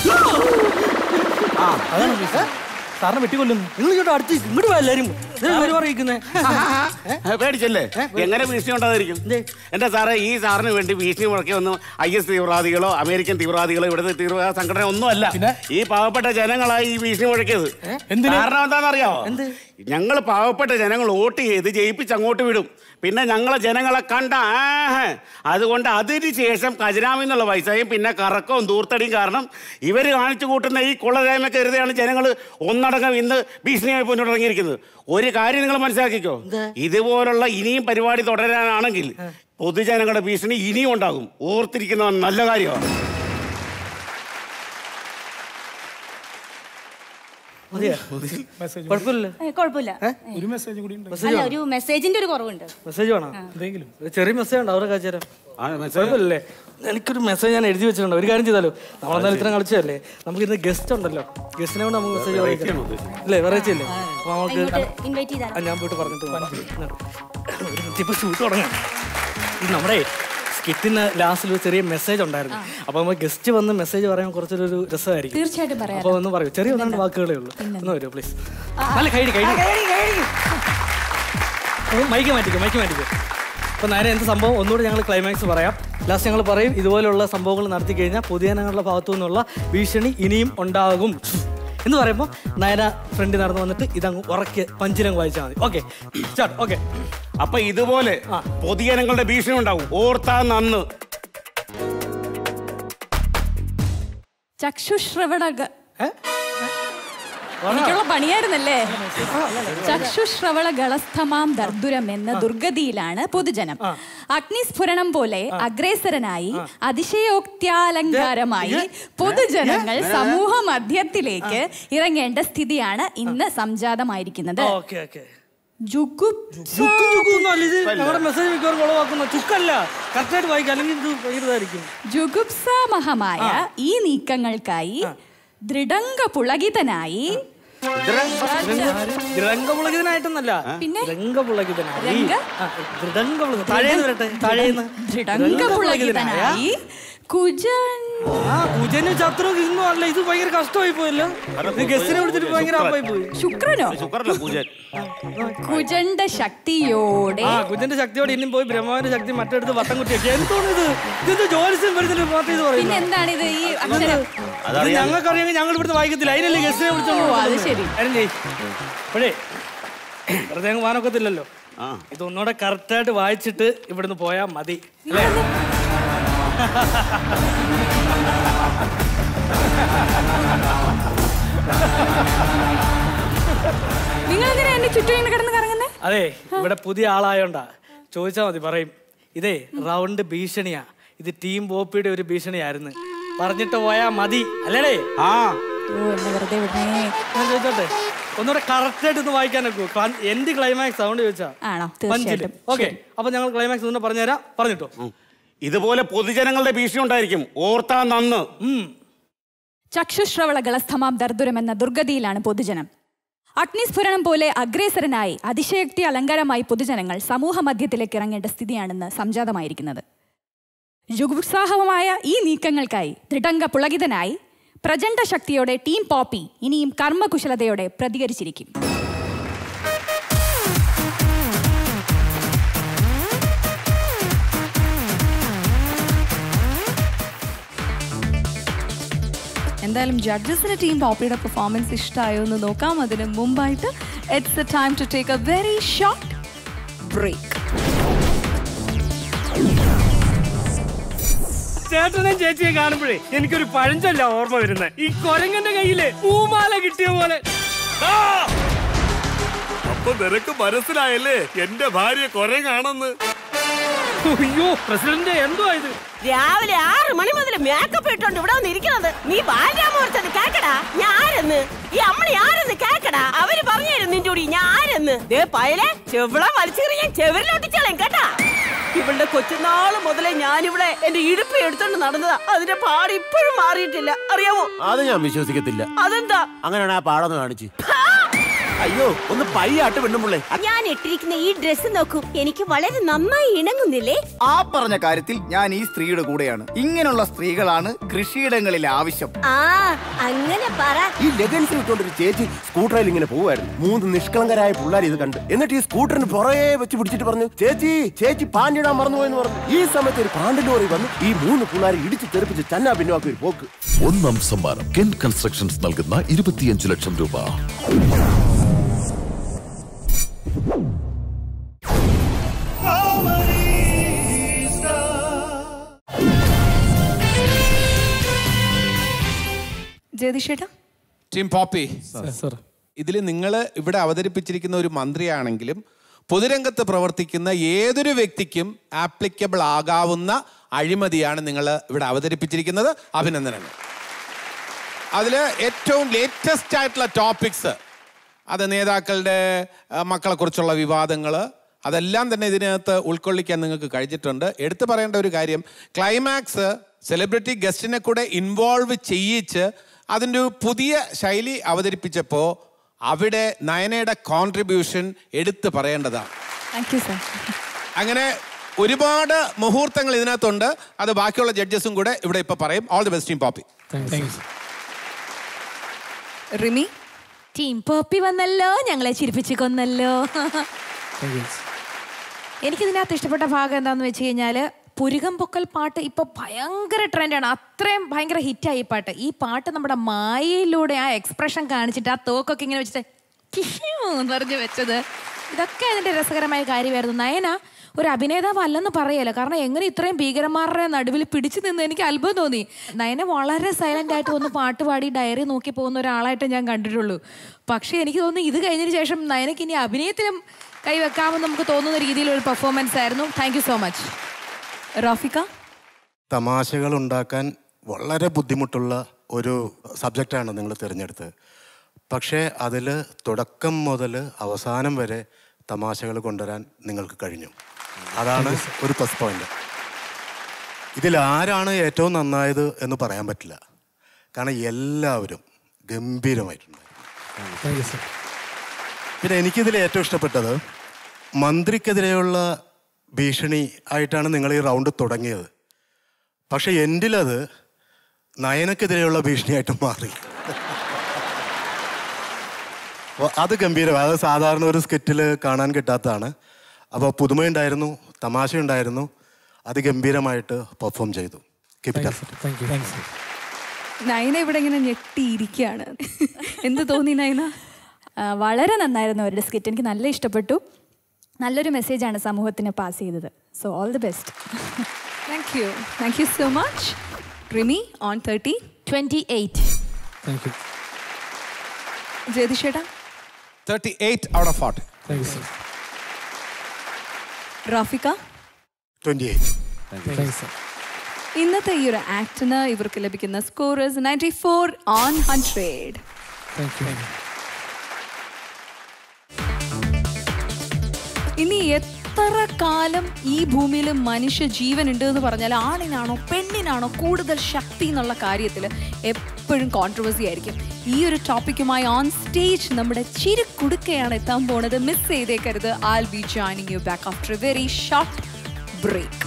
ആ അതാണ് ഭീഷണി. സാറിനെ വെട്ടിക്കൊല്ലുന്നു നിങ്ങൾ ഇങ്ങോട്ട് അടുത്ത് ഇങ്ങോട്ട് വാ എല്ലാരും അറിയിക്കുന്നേ പേടിച്ചല്ലേ എങ്ങനെ ഭീഷണി ഉണ്ടായിരിക്കും എന്റെ സാറേ ഈ സാറിന് വേണ്ടി ഭീഷണി മുഴക്കി ഒന്നും ഐ എസ് തീവ്രവാദികളോ അമേരിക്കൻ തീവ്രവാദികളോ ഇവിടുത്തെ തീവ്രവാദ സംഘടന ഒന്നും അല്ല ഈ പാവപ്പെട്ട ജനങ്ങളായി ഈ ഭീഷണി മുഴക്കിയത് കാരണം എന്താണെന്നറിയാമോ ഞങ്ങൾ പാവപ്പെട്ട ജനങ്ങൾ വോട്ട് ചെയ്ത് ജയിപ്പിച്ച് അങ്ങോട്ട് വിടും പിന്നെ ഞങ്ങളെ ജനങ്ങളെ കണ്ട ആഹ്. അതുകൊണ്ട് അതിന് ശേഷം ഖജനാവിൽ നിന്നുള്ള പൈസയും പിന്നെ കറക്കവും ദൂർത്തടിയും കാരണം ഇവർ കാണിച്ചു കൂട്ടുന്ന ഈ കൊള്ളരായ്മ കരുതിയാണ് ജനങ്ങൾ ഒന്നടങ്കം ഇന്ന് ഭീഷണിയായി മുന്നോട്ട് ഇറങ്ങിയിരിക്കുന്നത് ഒരു കാര്യം നിങ്ങൾ മനസ്സിലാക്കിക്കോ ഇതുപോലുള്ള ഇനിയും പരിപാടി തുടരാനാണെങ്കിൽ പൊതുജനങ്ങളുടെ ഭീഷണി ഇനിയും ഉണ്ടാകും ഓർത്തിരിക്കുന്നത് നല്ല കാര്യമാണ് മതിയോ കുഴപ്പമില്ല ഏ, കുഴപ്പമില്ല ഒരു മെസ്സേജ് കൂടി ഉണ്ട് മെസ്സേജ് അല്ല വേണം ഒരു മെസ്സേജിന്റെ ഒരു കുറവുണ്ട് മെസ്സേജ് വേണം എന്തെങ്കിലും ഒരു ചെറിയ മെസ്സേജ് ഉണ്ട് അവരെ കാണിച്ചു തരാം ആ, message. കുഴപ്പമില്ലല്ലേ എനിക്കൊരു മെസ്സേജ് ഞാൻ എഴുതി വെച്ചിട്ടുണ്ട് ഒരു കാര്യം ചെയ്താലോ നമ്മളെന്തായാലും ഇത്രയും കളിച്ചതല്ലേ നമുക്ക് ഇന്ന് ഗസ്റ്റ് ഉണ്ടല്ലോ ഗസ്റ്റിനെ കൊണ്ട് നമുക്ക് മെസ്സേജ് പറയിക്കാം അല്ലേ വെറൈറ്റി അല്ലേ അപ്പൊ നമുക്ക് ഇങ്ങോട്ട് ഇൻവൈറ്റ് ചെയ്താൽ ആ, ഞാൻ പോയിട്ട് പറഞ്ഞിട്ട് വരാം. ഒരു മിനിറ്റ് ഇപ്പൊ ഷൂട്ട് തുടങ്ങാം ഇത് നമ്മുടെ സ്കിറ്റിന് ലാസ്റ്റിൽ ഒരു ചെറിയ മെസ്സേജ് ഉണ്ടായിരുന്നു അപ്പൊ നമ്മൾ ഗസ്റ്റ് വന്ന് മെസ്സേജ് പറയാൻ കുറച്ചൊരു ഒരു രസമായിരിക്കും തീർച്ചയായിട്ടും പറയാം അപ്പൊ ഒന്ന് പറയൂ ചെറിയ ഒന്നാണ്ട് വാക്കുകളേ ഉള്ളൂ ഒന്ന് വരുമോ പ്ലീസ് നല്ല കൈഡി കൈഡി മൈക്ക് മാറ്റിക്കോ മൈക്ക് മാറ്റിക്കോ അപ്പൊ നേരെ എന്ത് സംഭവം ഒന്നുകൂടി ഞങ്ങൾ ക്ലൈമാക്സ് പറയാം ലാസ്റ്റ് ഞങ്ങൾ പറയും ഇതുപോലുള്ള സംഭവങ്ങൾ നടത്തി കഴിഞ്ഞാൽ പൊതുജനങ്ങളുടെ ഭാഗത്തു നിന്നുള്ള ഭീഷണി ഇനിയും ഉണ്ടാകും എന്ന് പറയുമ്പോൾ നയന ഫ്രണ്ട് നടന്നു വന്നിട്ട് ഇതങ്ങ് ഉറക്കി പഞ്ചിനങ്ങ് വായിച്ചാൽ മതി ഓക്കെ സ്റ്റാർട്ട് ഓക്കെ അപ്പൊ ഇതുപോലെ പൊതുജനങ്ങളുടെ ഭീഷണി ഉണ്ടാവും ഓർത്താ നന്ന് ചക്ഷുശ്രവണ ഗ- എനിക്കുള്ള പണിയായിരുന്നല്ലേ ചക്ഷുശ്രവള ഗളസ്ഥമാം ദർദുരം എന്ന ദുർഗതിയിലാണ് പൊതുജനം അഗ്നിസ്ഫുരണം പോലെ അഗ്രേസരനായി അതിശയോക്ത്യാലങ്കാരമായി പൊതുജനങ്ങൾ സമൂഹ മധ്യത്തിലേക്ക് ഇറങ്ങേണ്ട സ്ഥിതിയാണ് ഇന്ന് സംജാതമായിരിക്കുന്നത് ഓക്കെ ഓക്കെ ജുഗുപ് ചുക്ക് ചുക്കൊന്നും അല്ല ഇത് നമ്മുടെ മെസ്സേജ് മിക്കവാറും കുളവാക്കുന്ന ചുക്കല്ല കറക്റ്റായിട്ട് വായിക്കുക അല്ലെങ്കിൽ ഇത് ഭയങ്കര ഇതായിരിക്കും ജുഗുപ്സാമഹമായ ഈ നീക്കങ്ങൾക്കായി ദൃഢങ്ക പുളകിതനായി ദൃഢങ്കപുളകിതനായിട്ടൊന്നല്ല പിന്നെ? ദൃഢങ്കപുളകിതനായി രംഗ? ആ, ദൃഢങ്കപുള- താഴേന്ന് വരട്ടെ താഴേന്ന് ദൃഢങ്ക പുളകിതനായി കുജൻ ആ കുജന് ചത്രു ഇന്നും അല്ല ഇത് ഭയങ്കര കഷ്ടമായി പോയല്ലോ ഇത് ഗസ്റ്റിനെ വിളിച്ചിട്ട് ഭയങ്കര ആപ്പായി പോയി ശുക്രനോ ശുക്രല്ല പൂജൻ കുജന്റെ ശക്തിയോടെ ആ കുജന്റെ ശക്തിയോടെ ഇനിയും പോയി ബ്രഹ്മാവിന്റെ ശക്തി മറ്റെടുത്ത് വട്ടം കുത്തിയൊക്കെ എന്തോന്ന് ഇത് ഇത് ജോലിസ്യം വരുന്നിട്ട് പാർട്ടി ഇത് പിന്നെ പറയുന്നത് എന്താണ് ഇത് ഈ അക്ഷരം ഇത് ഞങ്ങൾക്കറിയാമെങ്കിൽ ഞങ്ങൾ ഇവിടുത്തെ വായിക്കത്തില്ല അതിനല്ലേ ഗസ്റ്റിനെ വിളിച്ചോണ്ട് ഓ, അത് പോകുന്നത്. ശരി. കാര്യം ചെയ്യ്. അപ്പോഴേ വെറുതെ അങ്ങ് വാനൊക്കത്തില്ലല്ലോ ആ ഇതൊന്നുകൂടെ കറക്റ്റായിട്ട് വായിച്ചിട്ട് ഇവിടുന്ന് പോയാൽ മതി അല്ലേ നിങ്ങൾ എന്തിനാ എന്റെ ചുറ്റും ഇങ്ങനെ കിടന്ന് കറങ്ങുന്നേ അതെ ഇവിടെ പുതിയ ആളായോണ്ടാ ചോദിച്ചാൽ മതി പറയും ഇതേ റൗണ്ട് ഭീഷണിയാ ഇത് ടീം ബോപ്പിയുടെ ഒരു ഭീഷണിയായിരുന്നു പറഞ്ഞിട്ട് പോയാ മതി അല്ലേടേ ആ ഓ എന്നെ വെറുതെ വിടണേ ഞാൻ ചോദിച്ചോട്ടെ ഒന്നുകൂടെ കറക്റ്റ് ആയിട്ട് ഒന്ന് വായിക്കാൻ ഒക്കൂ എന്ത് ക്ലൈമാക്സ് സൗണ്ട് ചോദിച്ചാ ആണോ തീർച്ചയായിട്ടും ഓക്കെ അപ്പൊ ഞങ്ങൾ ക്ലൈമാക്സ് ഒന്ന് പറഞ്ഞുതരാം പറഞ്ഞിട്ടോ ഇതുപോലെ പൊതുജനങ്ങളുടെ ഭീഷണി ഉണ്ടായിരിക്കും ഓർത്താ നന്ന് ചക്ഷുശ്രവള ഗളസ്ഥമാം ദർദുരം എന്ന ദുർഗതിയിലാണ് പൊതുജനം അഗ്നിസ്ഫുരണം പോലെ അഗ്രേസരനായി അതിശയോക്തി അലങ്കാരമായി പൊതുജനങ്ങൾ സമൂഹ മധ്യത്തിലേക്ക് ഇറങ്ങേണ്ട സ്ഥിതിയാണെന്ന് സംജാതമായിരിക്കുന്നത് ജുഗുത്സാഹമായ ഈ നീക്കങ്ങൾക്കായി ദൃഢങ്ക പുളകിതനായി പ്രചണ്ഡ ശക്തിയോടെ ടീം പോപ്പി ഇനിയും കർമ്മകുശലതയോടെ പ്രതികരിച്ചിരിക്കും എന്തായാലും ജഡ്ജസിന് ടീം പോപ്പിയുടെ പെർഫോമൻസ് ഇഷ്ടമായോ എന്ന് നോക്കാം അതിന് മുമ്പായിട്ട് it's a time to take a very short break ചേട്ടനും ചേച്ചിയെ കാണുമ്പോഴേ എനിക്കൊരു പഴഞ്ചൊല്ല ഓർമ്മ വരുന്നത് ഈ കൊരങ്ങന്റെ കയ്യില് പൂമാല കിട്ടിയ പോലെ ആ! അപ്പൊ നിനക്ക് മനസ്സിലായല്ലേ എന്റെ ഭാര്യ കൊരങ്ങാണെന്ന് അയ്യോ പ്രസിഡന്റ് എന്തോ ഇത് രാവിലെ ആറ് മണി മുതൽ മേക്കപ്പ് ഇട്ടോണ്ട് ഇവിടെ വന്ന് ഇരിക്കുന്നത് നീ ബാലരാമോർച്ചത് കേക്കടാ ഞാൻ ആരെന്ന് ഈ അമ്മളി ആരെന്ന് കേക്കടാ അവര് പറഞ്ഞു തരും നിന്റെ കൂടി ഞാൻ ആരെന്ന് ദേ പയലെ ചെവിള വലിച്ചെറിയ ഞാൻ ചെവിരിലൊട്ടിച്ചോളേം കേട്ടാ ഇവളുടെ കൊച്ചുനാള് മുതലേ ഞാനിവിടെ എന്റെ ഇടുപ്പ് എടുത്തോണ്ട് നടന്നതാ അതിന്റെ പാട് ഇപ്പോഴും മാറിയിട്ടില്ല അറിയാമോ അത് ഞാൻ വിശ്വസിക്കത്തില്ല അതെന്താ അങ്ങനെയാണ് ആ പാടൊന്ന് കാണിച്ച് അയ്യോ ഒന്ന് പയ്യാട്ട് പെണ്ണുമുള്ളേ ഞാൻ ഇട്ടിരിക്കുന്ന ഈ ഡ്രസ്സ് നോക്കൂ എനിക്ക് വളരെ നന്നായി ഇണങ്ങുന്നില്ലേ ആ പറഞ്ഞ കാര്യത്തിൽ ഞാൻ ഈ സ്ത്രീയുടെ കൂടെയാണ് ഇങ്ങനെയുള്ള സ്ത്രീകളാണ് കൃഷിയിടങ്ങളിൽ ആവശ്യം ആ അങ്ങനെ പറ ഈ ലെഗൻസ് ഇട്ടുകൊണ്ടൊരു ചേച്ചി സ്കൂട്ടറിൽ ഇങ്ങനെ പോവായിരുന്നു മൂന്ന് നിഷ്കളങ്കരായ പിള്ളേർ ഇത് കണ്ട് എന്നിട്ട് ഈ സ്കൂട്ടറിന് പുറകെ വെച്ച് പിടിച്ചിട്ട് പറഞ്ഞു ചേച്ചി ചേച്ചി പാൻഡിടാൻ മറന്നുപോയെന്ന് പറഞ്ഞു ഈ സമയത്ത് ഒരു പാണ്ടി ലോറി വന്ന് ഈ മൂന്ന് പിള്ളേരെ ഇടിച്ച് തെറിപ്പിച്ച് ചന്നാ പിന്നുവാക്കി ഒരു പോക്ക് ഒന്നാം സമ്മാനം കെൻ കൺസ്ട്രക്ഷൻസ് നൽകുന്ന ഇരുപത്തിയഞ്ച് ലക്ഷം രൂപ ജയതിഷേട്ടാ ടീം പോപ്പി ഇതിൽ നിങ്ങൾ ഇവിടെ അവതരിപ്പിച്ചിരിക്കുന്ന ഒരു മന്ത്രിയാണെങ്കിലും പൊതുരംഗത്ത് പ്രവർത്തിക്കുന്ന ഏതൊരു വ്യക്തിക്കും ആപ്ലിക്കബിൾ ആകാവുന്ന അഴിമതിയാണ് നിങ്ങൾ ഇവിടെ അവതരിപ്പിച്ചിരിക്കുന്നത് അഭിനന്ദനങ്ങൾ അതിൽ ഏറ്റവും ലേറ്റസ്റ്റ് ആയിട്ടുള്ള ടോപ്പിക്സ് അത് നേതാക്കളുടെ ആ, മക്കളെക്കുറിച്ചുള്ള വിവാദങ്ങൾ അതെല്ലാം തന്നെ ഇതിനകത്ത് ഉൾക്കൊള്ളിക്കാൻ നിങ്ങൾക്ക് കഴിഞ്ഞിട്ടുണ്ട് എടുത്തു പറയേണ്ട ഒരു കാര്യം ക്ലൈമാക്സ് സെലിബ്രിറ്റി ഗസ്റ്റിനെ കൂടെ ഇൻവോൾവ് ചെയ്യിച്ച് അതിൻ്റെ ഒരു പുതിയ ശൈലി അവതരിപ്പിച്ചപ്പോൾ അവിടെ നയനയുടെ കോൺട്രിബ്യൂഷൻ എടുത്തു പറയേണ്ടതാണ് താങ്ക് യു സർ അങ്ങനെ ഒരുപാട് മുഹൂർത്തങ്ങൾ ഇതിനകത്തുണ്ട് അത് ബാക്കിയുള്ള ജഡ്ജസും കൂടെ ഇവിടെ ഇപ്പൊ പറയും all the best team Poppy Rimi team Poppy വന്നല്ലോ ഞങ്ങളെ ചിരിപ്പിച്ച് കൊന്നല്ലോ എനിക്കിതിനകത്ത് ഇഷ്ടപ്പെട്ട ഭാഗം എന്താന്ന് വെച്ച് കഴിഞ്ഞാൽ പുരുകം പൊക്കൽ പാട്ട് ഇപ്പൊ ഭയങ്കര ട്രെൻഡാണ് അത്രയും ഭയങ്കര ഹിറ്റായി ഈ പാട്ട് ഈ പാട്ട് നമ്മുടെ മായയിലൂടെ ആ എക്സ്പ്രഷൻ കാണിച്ചിട്ട് ആ തോക്കൊക്കെ ഇങ്ങനെ വെച്ചിട്ട് ടിഷ്യൂ എന്ന് പറഞ്ഞ് വെച്ചത് ഇതൊക്കെ അതിന്റെ രസകരമായ കാര്യമായിരുന്നു നയന ഒരു അഭിനേതാവ് അല്ലെന്ന് പറയല്ല കാരണം എങ്ങനെ ഇത്രയും ഭീകരന്മാരുടെ നടുവിൽ പിടിച്ചു നിന്ന് എനിക്ക് അത്ഭുതം തോന്നി നയന വളരെ സൈലന്റ് ആയിട്ട് ഒന്ന് പാട്ട് പാടി ഡയറി നോക്കി പോകുന്ന ഒരാളായിട്ട് ഞാൻ കണ്ടിട്ടുള്ളൂ പക്ഷേ എനിക്ക് തോന്നുന്നു ഇത് കഴിഞ്ഞതിന് ശേഷം നയനക്ക് ഇനി അഭിനയത്തിലും കൈവെക്കാമെന്ന് നമുക്ക് തോന്നുന്ന രീതിയിലൊരു പെർഫോമൻസ് ആയിരുന്നു thank you so much Rafika തമാശകൾ ഉണ്ടാക്കാൻ വളരെ ബുദ്ധിമുട്ടുള്ള ഒരു സബ്ജക്റ്റാണ് നിങ്ങൾ തിരഞ്ഞെടുത്തത് പക്ഷേ അതിൽ തുടക്കം മുതൽ അവസാനം വരെ തമാശകൾ കൊണ്ടുവരാൻ നിങ്ങൾക്ക് കഴിഞ്ഞു അതാണ് ഒരു പ്ലസ് പോയിന്റ് ഇതിൽ ആരാണ് ഏറ്റവും നന്നായത് എന്ന് പറയാൻ പറ്റില്ല കാരണം എല്ലാവരും ഗംഭീരമായിട്ടുണ്ട് പിന്നെ എനിക്കിതിൽ ഏറ്റവും ഇഷ്ടപ്പെട്ടത് മന്ത്രിക്കെതിരെയുള്ള ഭീഷണി ആയിട്ടാണ് നിങ്ങൾ ഈ റൗണ്ട് തുടങ്ങിയത് പക്ഷെ എൻ്റിലത് നയനക്കെതിരെയുള്ള ഭീഷണിയായിട്ട് മാറി അപ്പോൾ അത് ഗംഭീരമാണ് അത് സാധാരണ ഒരു സ്കിറ്റിൽ കാണാൻ കിട്ടാത്തതാണ് അപ്പോൾ പുതുമയുണ്ടായിരുന്നു തമാശയുണ്ടായിരുന്നു അത് ഗംഭീരമായിട്ട് പെർഫോം ചെയ്തു Keep it up. നയന ഇവിടെ ഇങ്ങനെ ഞെട്ടിയിരിക്കുകയാണ് എന്ത് തോന്നി നയന ആ, വളരെ നന്നായിരുന്നു അവരുടെ സ്കിറ്റ് എനിക്ക് നല്ല ഇഷ്ടപ്പെട്ടു നല്ലൊരു മെസ്സേജാണ് സമൂഹത്തിന് പാസ് ചെയ്തത് so all the best thank you thank you so much Rimi on thirty twenty eight ജ്യോതിഷേട്ടാ thirty eight out of forty Rafika 28. ഇന്നത്തെ ഈ ഒരു ആക്ടിന് ഇവർക്ക് ലഭിക്കുന്ന scorers ninety four on hundred ഇനി എത്ര കാലം ഈ ഭൂമിയിൽ മനുഷ്യ ജീവൻ ഉണ്ട് എന്ന് പറഞ്ഞാൽ ആണിനാണോ പെണ്ണിനാണോ കൂടുതൽ ശക്തി എന്നുള്ള കാര്യത്തിൽ എപ്പോഴും കോൺട്രവേഴ്സി ആയിരിക്കും ഈ ഒരു ടോപ്പിക്കുമായി ഓൺ സ്റ്റേജ് നമ്മുടെ ചിരിക്കുടുക്കയാണ് എത്താൻ പോണത് മിസ് ചെയ്തേക്കരുത് I'll be joining you back after a very short break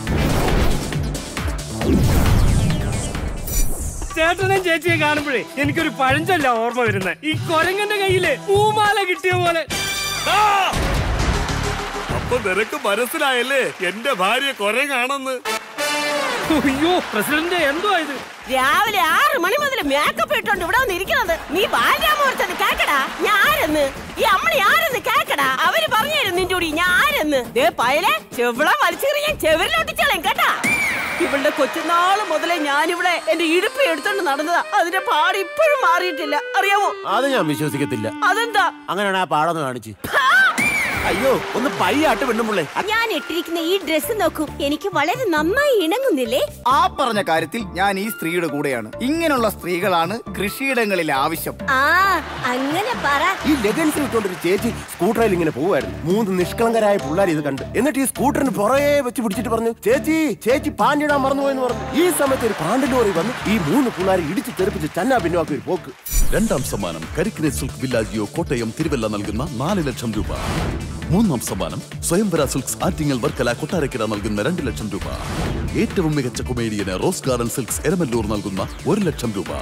ചേട്ടനെയും ചേച്ചിയെ കാണുമ്പോഴേ എനിക്കൊരു പഴഞ്ചൊല്ല ഓർമ്മ വരുന്നത് ഈ കൊരങ്ങന്റെ കയ്യില് പൂമാല കിട്ടിയ പോലെ ആ! അപ്പൊ നിനക്ക് മനസ്സിലായല്ലേ എന്റെ ഭാര്യ കൊരങ്ങാണെന്ന് അയ്യോ പ്രസിഡന്റ് എന്തോ ഇത് രാവിലെ ആറ് മണി മുതൽ മേക്കപ്പ് ഇട്ടോണ്ട് ഇവിടെ വന്ന് ഇരിക്കുന്നത് നീ ബാലരാമോർച്ചത് കേക്കടാ ഞാൻ ആരെന്ന് ഈ അമ്മളി ആരെന്ന് കേക്കടാ അവര് പറഞ്ഞു നിന്റെ കൂടി ഞാൻ ആരെന്ന് ദേ പയലെ ചെവിള വലിച്ചെറിയ ഞാൻ ചെവിരിലൊട്ടിച്ചോളേം കേട്ടാ ഇവളുടെ കൊച്ചുനാള് മുതലേ ഞാനിവിടെ എന്റെ ഇടുപ്പ് എടുത്തോണ്ട് നടന്നതാ അതിന്റെ പാട് ഇപ്പോഴും മാറിയിട്ടില്ല അറിയാമോ അത് ഞാൻ വിശ്വസിക്കത്തില്ല അതെന്താ അങ്ങനെയാണ് ആ പാടൊന്ന് കാണിച്ച് അയ്യോ ഒന്ന് പയ്യാട്ട് പെണ്ണുമുള്ളേ ഞാൻ ഇട്ടിരിക്കുന്ന ഈ ഡ്രസ്സ് നോക്കൂ എനിക്ക് വളരെ നന്നായി ഇണങ്ങുന്നില്ലേ ആ പറഞ്ഞ കാര്യത്തിൽ ഞാൻ ഈ സ്ത്രീയുടെ കൂടെയാണ് ഇങ്ങനെയുള്ള സ്ത്രീകളാണ് കൃഷിയിടങ്ങളിൽ ആവശ്യം ആ അങ്ങനെ പറ ഈ ലെഗൻസ് ഇട്ടുകൊണ്ടൊരു ചേച്ചി സ്കൂട്ടറിൽ ഇങ്ങനെ പോവായിരുന്നു മൂന്ന് നിഷ്കളങ്കരായ പിള്ളേർ ഇത് കണ്ട് എന്നിട്ട് ഈ സ്കൂട്ടറിന് പുറകെ വെച്ച് പിടിച്ചിട്ട് പറഞ്ഞു ചേച്ചി ചേച്ചി പാൻഡിടാൻ മറന്നുപോയെന്ന് പറഞ്ഞു ഈ സമയത്ത് ഒരു പാണ്ടി ലോറി വന്ന് ഈ മൂന്ന് പിള്ളേരെ ഇടിച്ച് തെറിപ്പിച്ച് ചന്നാ പിന്നോക്കി ഒരു പോക്ക് രണ്ടാം സമ്മാനം കരിക്കിനെ സിൽക്ക് വില്ലാജിയോ കോട്ടയം തിരുവല്ല നൽകുന്ന നാല് ലക്ഷം രൂപ മൂന്നാം സമ്മാനം സ്വയംവര സിൽക്സ് ആറ്റിങ്ങൽ വർക്കല കൊട്ടാരക്കര നൽകുന്ന രണ്ട് ലക്ഷം രൂപ ഏറ്റവും മികച്ച കൊമേഡിയന് റോസ് ഗാർഡൻ സിൽക്സ് എരമല്ലൂർ നൽകുന്ന ഒരു ലക്ഷം രൂപ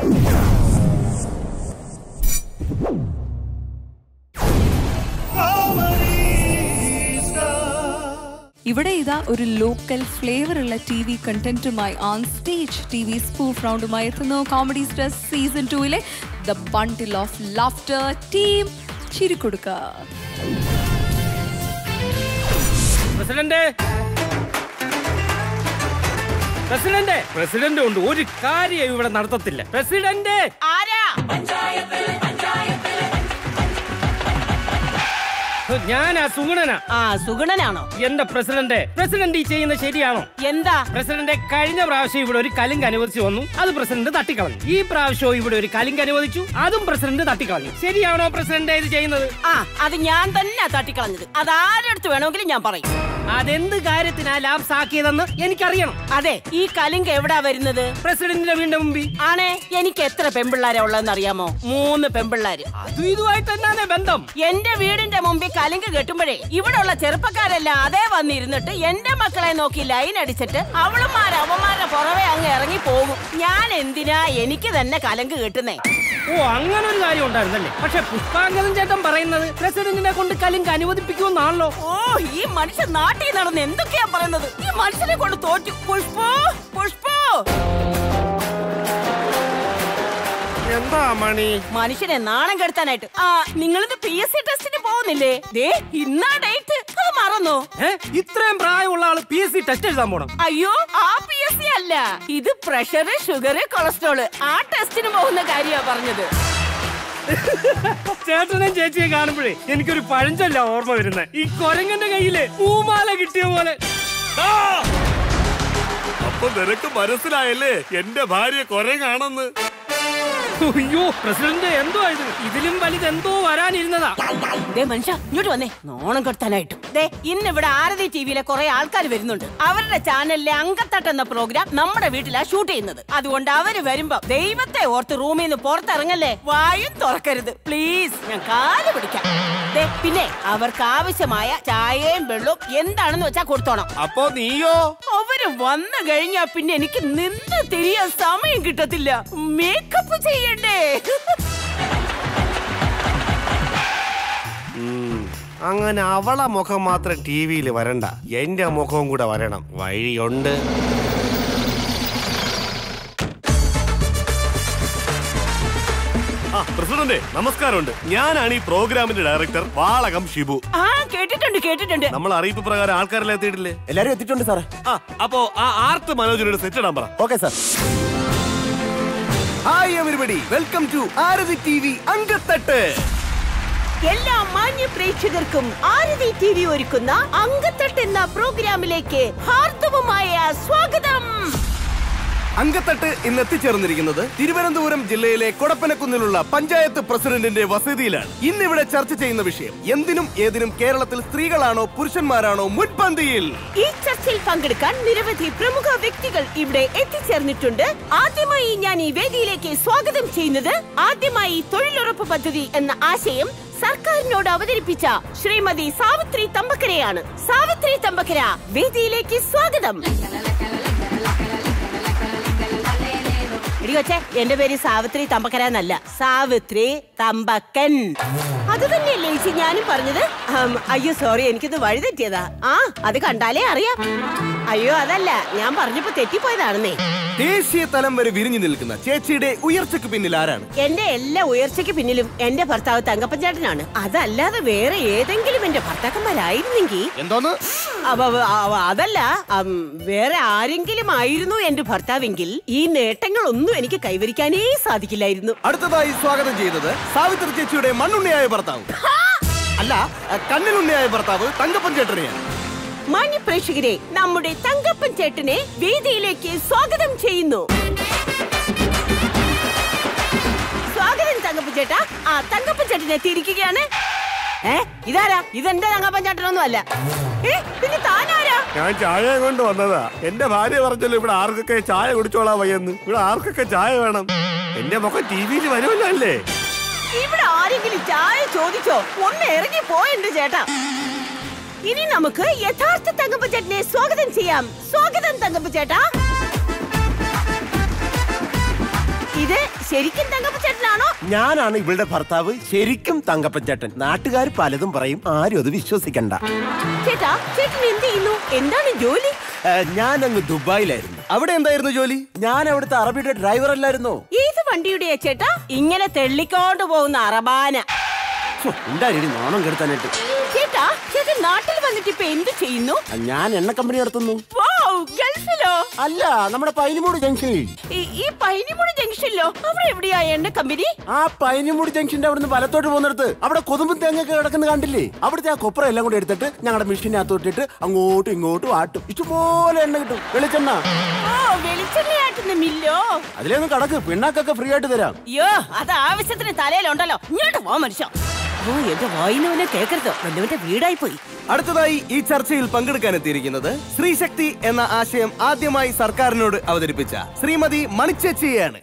ഇവിടെ ഇതാ ഒരു ലോക്കൽ ഫ്ലേവർ ഉള്ള ടി വി കണ്ടന്റുമായി on stage T V spoof റൗണ്ടുമായി എത്തുന്നു കോമഡി സ്ട്രെസ് സീസൺ ടൂയിലെ the bundle of laughter team ചിരിക്കൊടുക്ക പ്രസിഡന്റ് പ്രസിഡന്റ് പ്രസിഡന്റ് ഉണ്ട് ഒരു കാര്യം ഇവിടെ നടത്തത്തില്ല പ്രസിഡന്റ് ആരാ ഞാനാ സുഗുണനാ ആ സുഗുണനാണോ എന്റെ പ്രസിഡന്റ് പ്രസിഡന്റ് ഈ ചെയ്യുന്ന ശരിയാണോ എന്താ പ്രസിഡന്റ് കഴിഞ്ഞ പ്രാവശ്യം ഇവിടെ ഒരു കലിങ്ക് അനുവദിച്ചു വന്നു അത് പ്രസിഡന്റ് തട്ടിക്കളഞ്ഞു ഈ പ്രാവശ്യവും ഇവിടെ ഒരു കലിങ്ക് അനുവദിച്ചു അതും പ്രസിഡന്റ് തട്ടിക്കളഞ്ഞു ശരിയാണോ പ്രസിഡന്റ് ഇത് ചെയ്യുന്നത് ആ അത് ഞാൻ തന്നെ തട്ടിക്കളഞ്ഞത് അത് ആരെടുത്ത് വേണമെങ്കിലും ഞാൻ പറയും അതെന്ത് കാര്യത്തിനാ ലാബ്സ് ആക്കിയതെന്ന് എനിക്കറിയണം അതെ ഈ കലിങ്ക് എവിടാ വരുന്നത് പ്രസിഡന്റിന്റെ വീടിന്റെ മുമ്പിൽ ആണേ എനിക്ക് എത്ര പെമ്പിള്ളാരാ ഉള്ളതെന്ന് അറിയാമോ മൂന്ന് പെമ്പിള്ളാര് അതും ഇതുമായിട്ട് എന്നാണ് ബന്ധം എന്റെ വീടിന്റെ മുമ്പിൽ കലിങ്ക് കെട്ടുമ്പോഴേ ഇവിടെ ഉള്ള ചെറുപ്പക്കാരെല്ലാം അതേ വന്നിരുന്നിട്ട് എന്റെ മക്കളെ നോക്കി ലൈൻ അടിച്ചിട്ട് അവളുമാര് അവന്മാരുടെ പുറവെ അങ്ങ് ഇറങ്ങി പോകും ഞാൻ എന്തിനാ എനിക്ക് തന്നെ കലങ്ക് കെട്ടുന്നേ ഓ അങ്ങനെ ഒരു കാര്യം ഉണ്ടായിരുന്നല്ലേ പക്ഷെ പുഷ്പാങ്കദൻ ചേട്ടൻ പറയുന്നത് പ്രസിഡന്റിനെ കൊണ്ട് കലിങ്ക് അനുവദിപ്പിക്കുമെന്നാണല്ലോ ഓ ഈ മനുഷ്യൻ നാട്ടിൽ നടന്ന് എന്തൊക്കെയാ പറയുന്നത് ഈ മനുഷ്യനെ കൊണ്ട് തോറ്റു പുഷ്പോ പുഷ്പോ എന്താ മണി മനുഷ്യനെ നാണം കെടുത്താനായിട്ട് ആ നിങ്ങളിത് പി എസ് സി ടെസ്റ്റിന് പോകുന്നില്ലേ ദേ ഇന്നാ ഡേറ്റ് അത് മറന്നോ ഇത്രയും പ്രായമുള്ള ആള് പി എസ് സി ടെസ്റ്റ് എഴുതാൻ പോണം അയ്യോ ആ പി എസ് സി അല്ല ഇത് പ്രഷർ ഷുഗർ കൊളസ്ട്രോള് ആ ടെസ്റ്റിന് പോകുന്ന കാര്യമാ പറഞ്ഞത് ചേട്ടനെയും ചേച്ചിയെ കാണുമ്പോഴേ എനിക്കൊരു പഴഞ്ചൊല്ല ഓർമ്മ വരുന്നത് ഈ കൊരങ്ങന്റെ കയ്യില് പൂമാല കിട്ടിയ പോലെ അപ്പൊ നിനക്ക് മനസ്സിലായല്ലേ എന്റെ ഭാര്യ കൊരങ്ങാണെന്ന് അയ്യോ പ്രസിഡന്റ് എന്തോ ഇത് ഇതിലും വലുത് എന്തോ വരാനിരുന്നതാ ദേ മനുഷ്യ ഇങ്ങോട്ട് വന്നേ നോണം കെടുത്താനായിട്ട് ദേ ഇന്ന് ഇവിടെ ആരതി ടിവിയിലെ കുറെ ആൾക്കാർ വരുന്നുണ്ട് അവരുടെ ചാനലിലെ അങ്കത്തട്ട് എന്ന പ്രോഗ്രാം നമ്മുടെ വീട്ടിലാ ഷൂട്ട് ചെയ്യുന്നത് അതുകൊണ്ട് അവര് വരുമ്പോ ദൈവത്തെ ഓർത്ത് റൂമിൽ നിന്ന് പുറത്തിറങ്ങല്ലേ വായും തുറക്കരുത് പ്ലീസ് ഞാൻ കാല് പിടിക്കാം ദേ പിന്നെ അവർക്ക് ആവശ്യമായ ചായയും വെള്ളവും എന്താണെന്ന് വെച്ചാ കൊടുത്തോണം അപ്പോ നീയോ അവര് വന്നു കഴിഞ്ഞാ പിന്നെ എനിക്ക് നിന്ന് തിരിയാൻ സമയം കിട്ടത്തില്ല മേക്കപ്പ് ചെയ്യണ്ടേ ഉം. അങ്ങനെ അവളെ മുഖം മാത്രം ടി വിയിൽ വരണ്ട എന്റെ മുഖവും കൂടെ വരണം വഴിയുണ്ട് ആ പ്രസിഡന്റ് നമസ്കാരമുണ്ട് ഞാനാണ് ഈ പ്രോഗ്രാമിന്റെ ഡയറക്ടർ വാളകം ഷിബു ആ കേട്ടിട്ടുണ്ട് കേട്ടിട്ടുണ്ട് നമ്മൾ അറിയിപ്പ് പ്രകാരം ആൾക്കാരെല്ലാം എത്തിയിട്ടില്ലേ എല്ലാരും എത്തിയിട്ടുണ്ട് സാറേ ആ അപ്പോ ആ ആർട്ട് മനോജിനോട് സെറ്റ് ഇടാൻ പറ okay sir hi everybody welcome to Aarathi T V അങ്കത്തട്ട് എല്ലാ മാന്യ പ്രേക്ഷകർക്കും ആരതി ടി വി ഒരുക്കുന്ന അങ്കത്തട്ട് എന്ന പ്രോഗ്രാമിലേക്ക് ഹാർദവമായ സ്വാഗതം അങ്കത്തട്ട് ഇന്ന് എത്തിച്ചേർന്നിരിക്കുന്നത് തിരുവനന്തപുരം ജില്ലയിലെ കൊടപ്പനക്കുന്നിലുള്ള പഞ്ചായത്ത് പ്രസിഡന്റിന്റെ വസതിയിലാണ് ഇന്ന് ഇവിടെ ചർച്ച ചെയ്യുന്ന വിഷയം എന്തിനും ഏതിനും കേരളത്തിൽ സ്ത്രീകളാണോ പുരുഷന്മാരാണോ മുൻപന്തിയിൽ ഈ ചർച്ചയിൽ പങ്കെടുക്കാൻ നിരവധി പ്രമുഖ വ്യക്തികൾ ഇവിടെ എത്തിച്ചേർന്നിട്ടുണ്ട് ആദ്യമായി ഞാൻ ഈ വേദിയിലേക്ക് സ്വാഗതം ചെയ്യുന്നത് ആദ്യമായി തൊഴിലുറപ്പ് പദ്ധതി എന്ന ആശയം സർക്കാരിനോട് അവതരിപ്പിച്ച ശ്രീമതി സാവിത്രി തമ്പക്കരയാണ് സാവിത്രി തമ്പക്കര വേദിയിലേക്ക് സ്വാഗതം എടി കൊച്ചേ എന്റെ പേര് സാവിത്രി തമ്പക്കര എന്നല്ല സാവിത്രി തമ്പക്കൻ അത് തന്നെയല്ലേ ചേച്ചി ഞാനും പറഞ്ഞത് ആം, അയ്യോ സോറി എനിക്കിത് വഴിതെറ്റിയതാ ആ അത് കണ്ടാലേ അറിയാം അയ്യോ അതല്ല ഞാൻ പറഞ്ഞപ്പോ തെറ്റിപ്പോയതാണെന്നേ ദേശീയ തലം വരെ വിരിഞ്ഞു നിൽക്കുന്ന ചേച്ചിയുടെ ഉയർച്ചയ്ക്ക് പിന്നിൽ ആരാണ് എന്റെ എല്ലാ ഉയർച്ചയ്ക്ക് പിന്നിലും എന്റെ ഭർത്താവ് തങ്കപ്പഞ്ചേട്ടനാണ് അതല്ലാതെ വേറെ ഏതെങ്കിലും എന്റെ ഭർത്താക്കന്മാരായിരുന്നെങ്കിൽ എന്തോന്ന് അവ- അവ- അവ- അതല്ല അം, വേറെ ആരെങ്കിലും ആയിരുന്നു എന്റെ ഭർത്താവെങ്കിൽ ഈ നേട്ടങ്ങളൊന്നും എനിക്ക് കൈവരിക്കാനേ സാധിക്കില്ലായിരുന്നു അടുത്തതായി സ്വാഗതം ചെയ്യുന്നത് സാവിത്രി ചേച്ചിയുടെ മണ്ണുണ്ണിയായ ഭർത്താവ് അല്ല കണ്ണിലുണ്ണിയായ ഭർത്താവ് തങ്കപ്പൻ ചേട്ടനെയാണ് മാന്യ പ്രേക്ഷകരെ നമ്മുടെ തങ്കപ്പൻ ചേട്ടനെ വേദിയിലേക്ക് സ്വാഗതം ചെയ്യുന്നു സ്വാഗതം തങ്കപ്പൻ ചേട്ടാ ആ തങ്കപ്പൻ ചേട്ടൻ എത്തിയിരിക്കുകയാണ് ഏ ഇതാരാ ഇതെന്റെ തങ്കപ്പൻ ചേട്ടനൊന്നും അല്ല ഏ പിന്നെ താനാരാ ഞാൻ ചായ കൊണ്ട് വന്നതാ എന്റെ ഭാര്യ പറഞ്ഞല്ലോ ഇവിടെ ആർക്കൊക്കെ ചായ കുടിച്ചോളാ വയ്യെന്ന് ഇവിടെ ആർക്കൊക്കെ ചായ വേണം എന്റെ മുഖം ടി വിയിൽ വരുമല്ലോ അല്ലേ ഇവിടെ ആരെങ്കിലും ചായ ചോദിച്ചോ ഒന്ന് ഇറങ്ങി പോയെന്റെ ചേട്ടാ ഇനി നമുക്ക് യഥാർത്ഥ തങ്കപ്പ ചേട്ടനെ സ്വാഗതം ചെയ്യാം സ്വാഗതം തങ്കപ്പ ചേട്ടാ ഇത് ശരിക്കും തങ്കപ്പ ചേട്ടനാണോ ഞാനാണ് ഇവളുടെ ഭർത്താവ് ശരിക്കും തങ്കപ്പച്ചേട്ടൻ നാട്ടുകാർ പലതും പറയും ആരും അത് വിശ്വസിക്കണ്ട ചേട്ടാ ചേട്ടൻ എന്ത് ചെയ്യുന്നു എന്താണ് ജോലി ഞാൻ അങ്ങ് ദുബായിലായിരുന്നു അവിടെ എന്തായിരുന്നു ജോലി ഞാൻ അവിടുത്തെ അറബിയുടെ ഡ്രൈവർ അല്ലായിരുന്നോ ഏത് വണ്ടിയുടെയാ ചേട്ടാ ഇങ്ങനെ തെള്ളിക്കൊണ്ട് പോകുന്ന അറബാന എന്തായാലും നാണം കെടുത്താനായിട്ട് ചേട്ടാ ചേട്ടൻ നാട്ടിൽ വന്നിട്ട് ഇപ്പൊ എന്ത് ചെയ്യുന്നു ഞാൻ എണ്ണ കമ്പനി നടത്തുന്നു വൗ, ഗൾഫിലോ അല്ല നമ്മുടെ പൈനിമൂട് ജംഗ്ഷനിൽ ഈ- ഈ പൈനിമുടി ജംഗ്ഷനിലോ അവിടെ എവിടെയാ എണ്ണ കമ്പനി ആ പൈനിമൂട് ജംഗ്ഷന്റെ അവിടുന്ന് വലത്തോട്ട് പോകുന്നിടത്ത് അവിടെ കൊതുമ്പും തേങ്ങയൊക്കെ കിടക്കുന്ന കണ്ടില്ലേ അവിടുത്തെ ആ കൊപ്ര എല്ലാം കൂടി എടുത്തിട്ട് ഞങ്ങളുടെ മെഷീനകത്ത് ഇട്ടിട്ട് അങ്ങോട്ടും ഇങ്ങോട്ടും ആട്ടും ഇഷ്ടംപോലെ എണ്ണ കിട്ടും വെളിച്ചെണ്ണ ഓ വെളിച്ചെണ്ണയാട്ടുന്ന മില്ലോ അതിലേന്ന് കടക്ക് പിണ്ണാക്കൊക്കെ ഫ്രീ ആയിട്ട് തരാം അയ്യോ അത് ആവശ്യത്തിന് തലയിലുണ്ടല്ലോ ഇങ്ങോട്ട് പോ മനുഷ്യ ഓ എന്റെ വായിനവനെ കേക്കരുത് വല്ലവന്റെ വീടായി പോയി അടുത്തതായി ഈ ചർച്ചയിൽ പങ്കെടുക്കാൻ എത്തിയിരിക്കുന്നത് സ്ത്രീശക്തി എന്ന ആശയം ആദ്യമായി സർക്കാരിനോട് അവതരിപ്പിച്ച ശ്രീമതി മണിച്ചേച്ചിയാണ്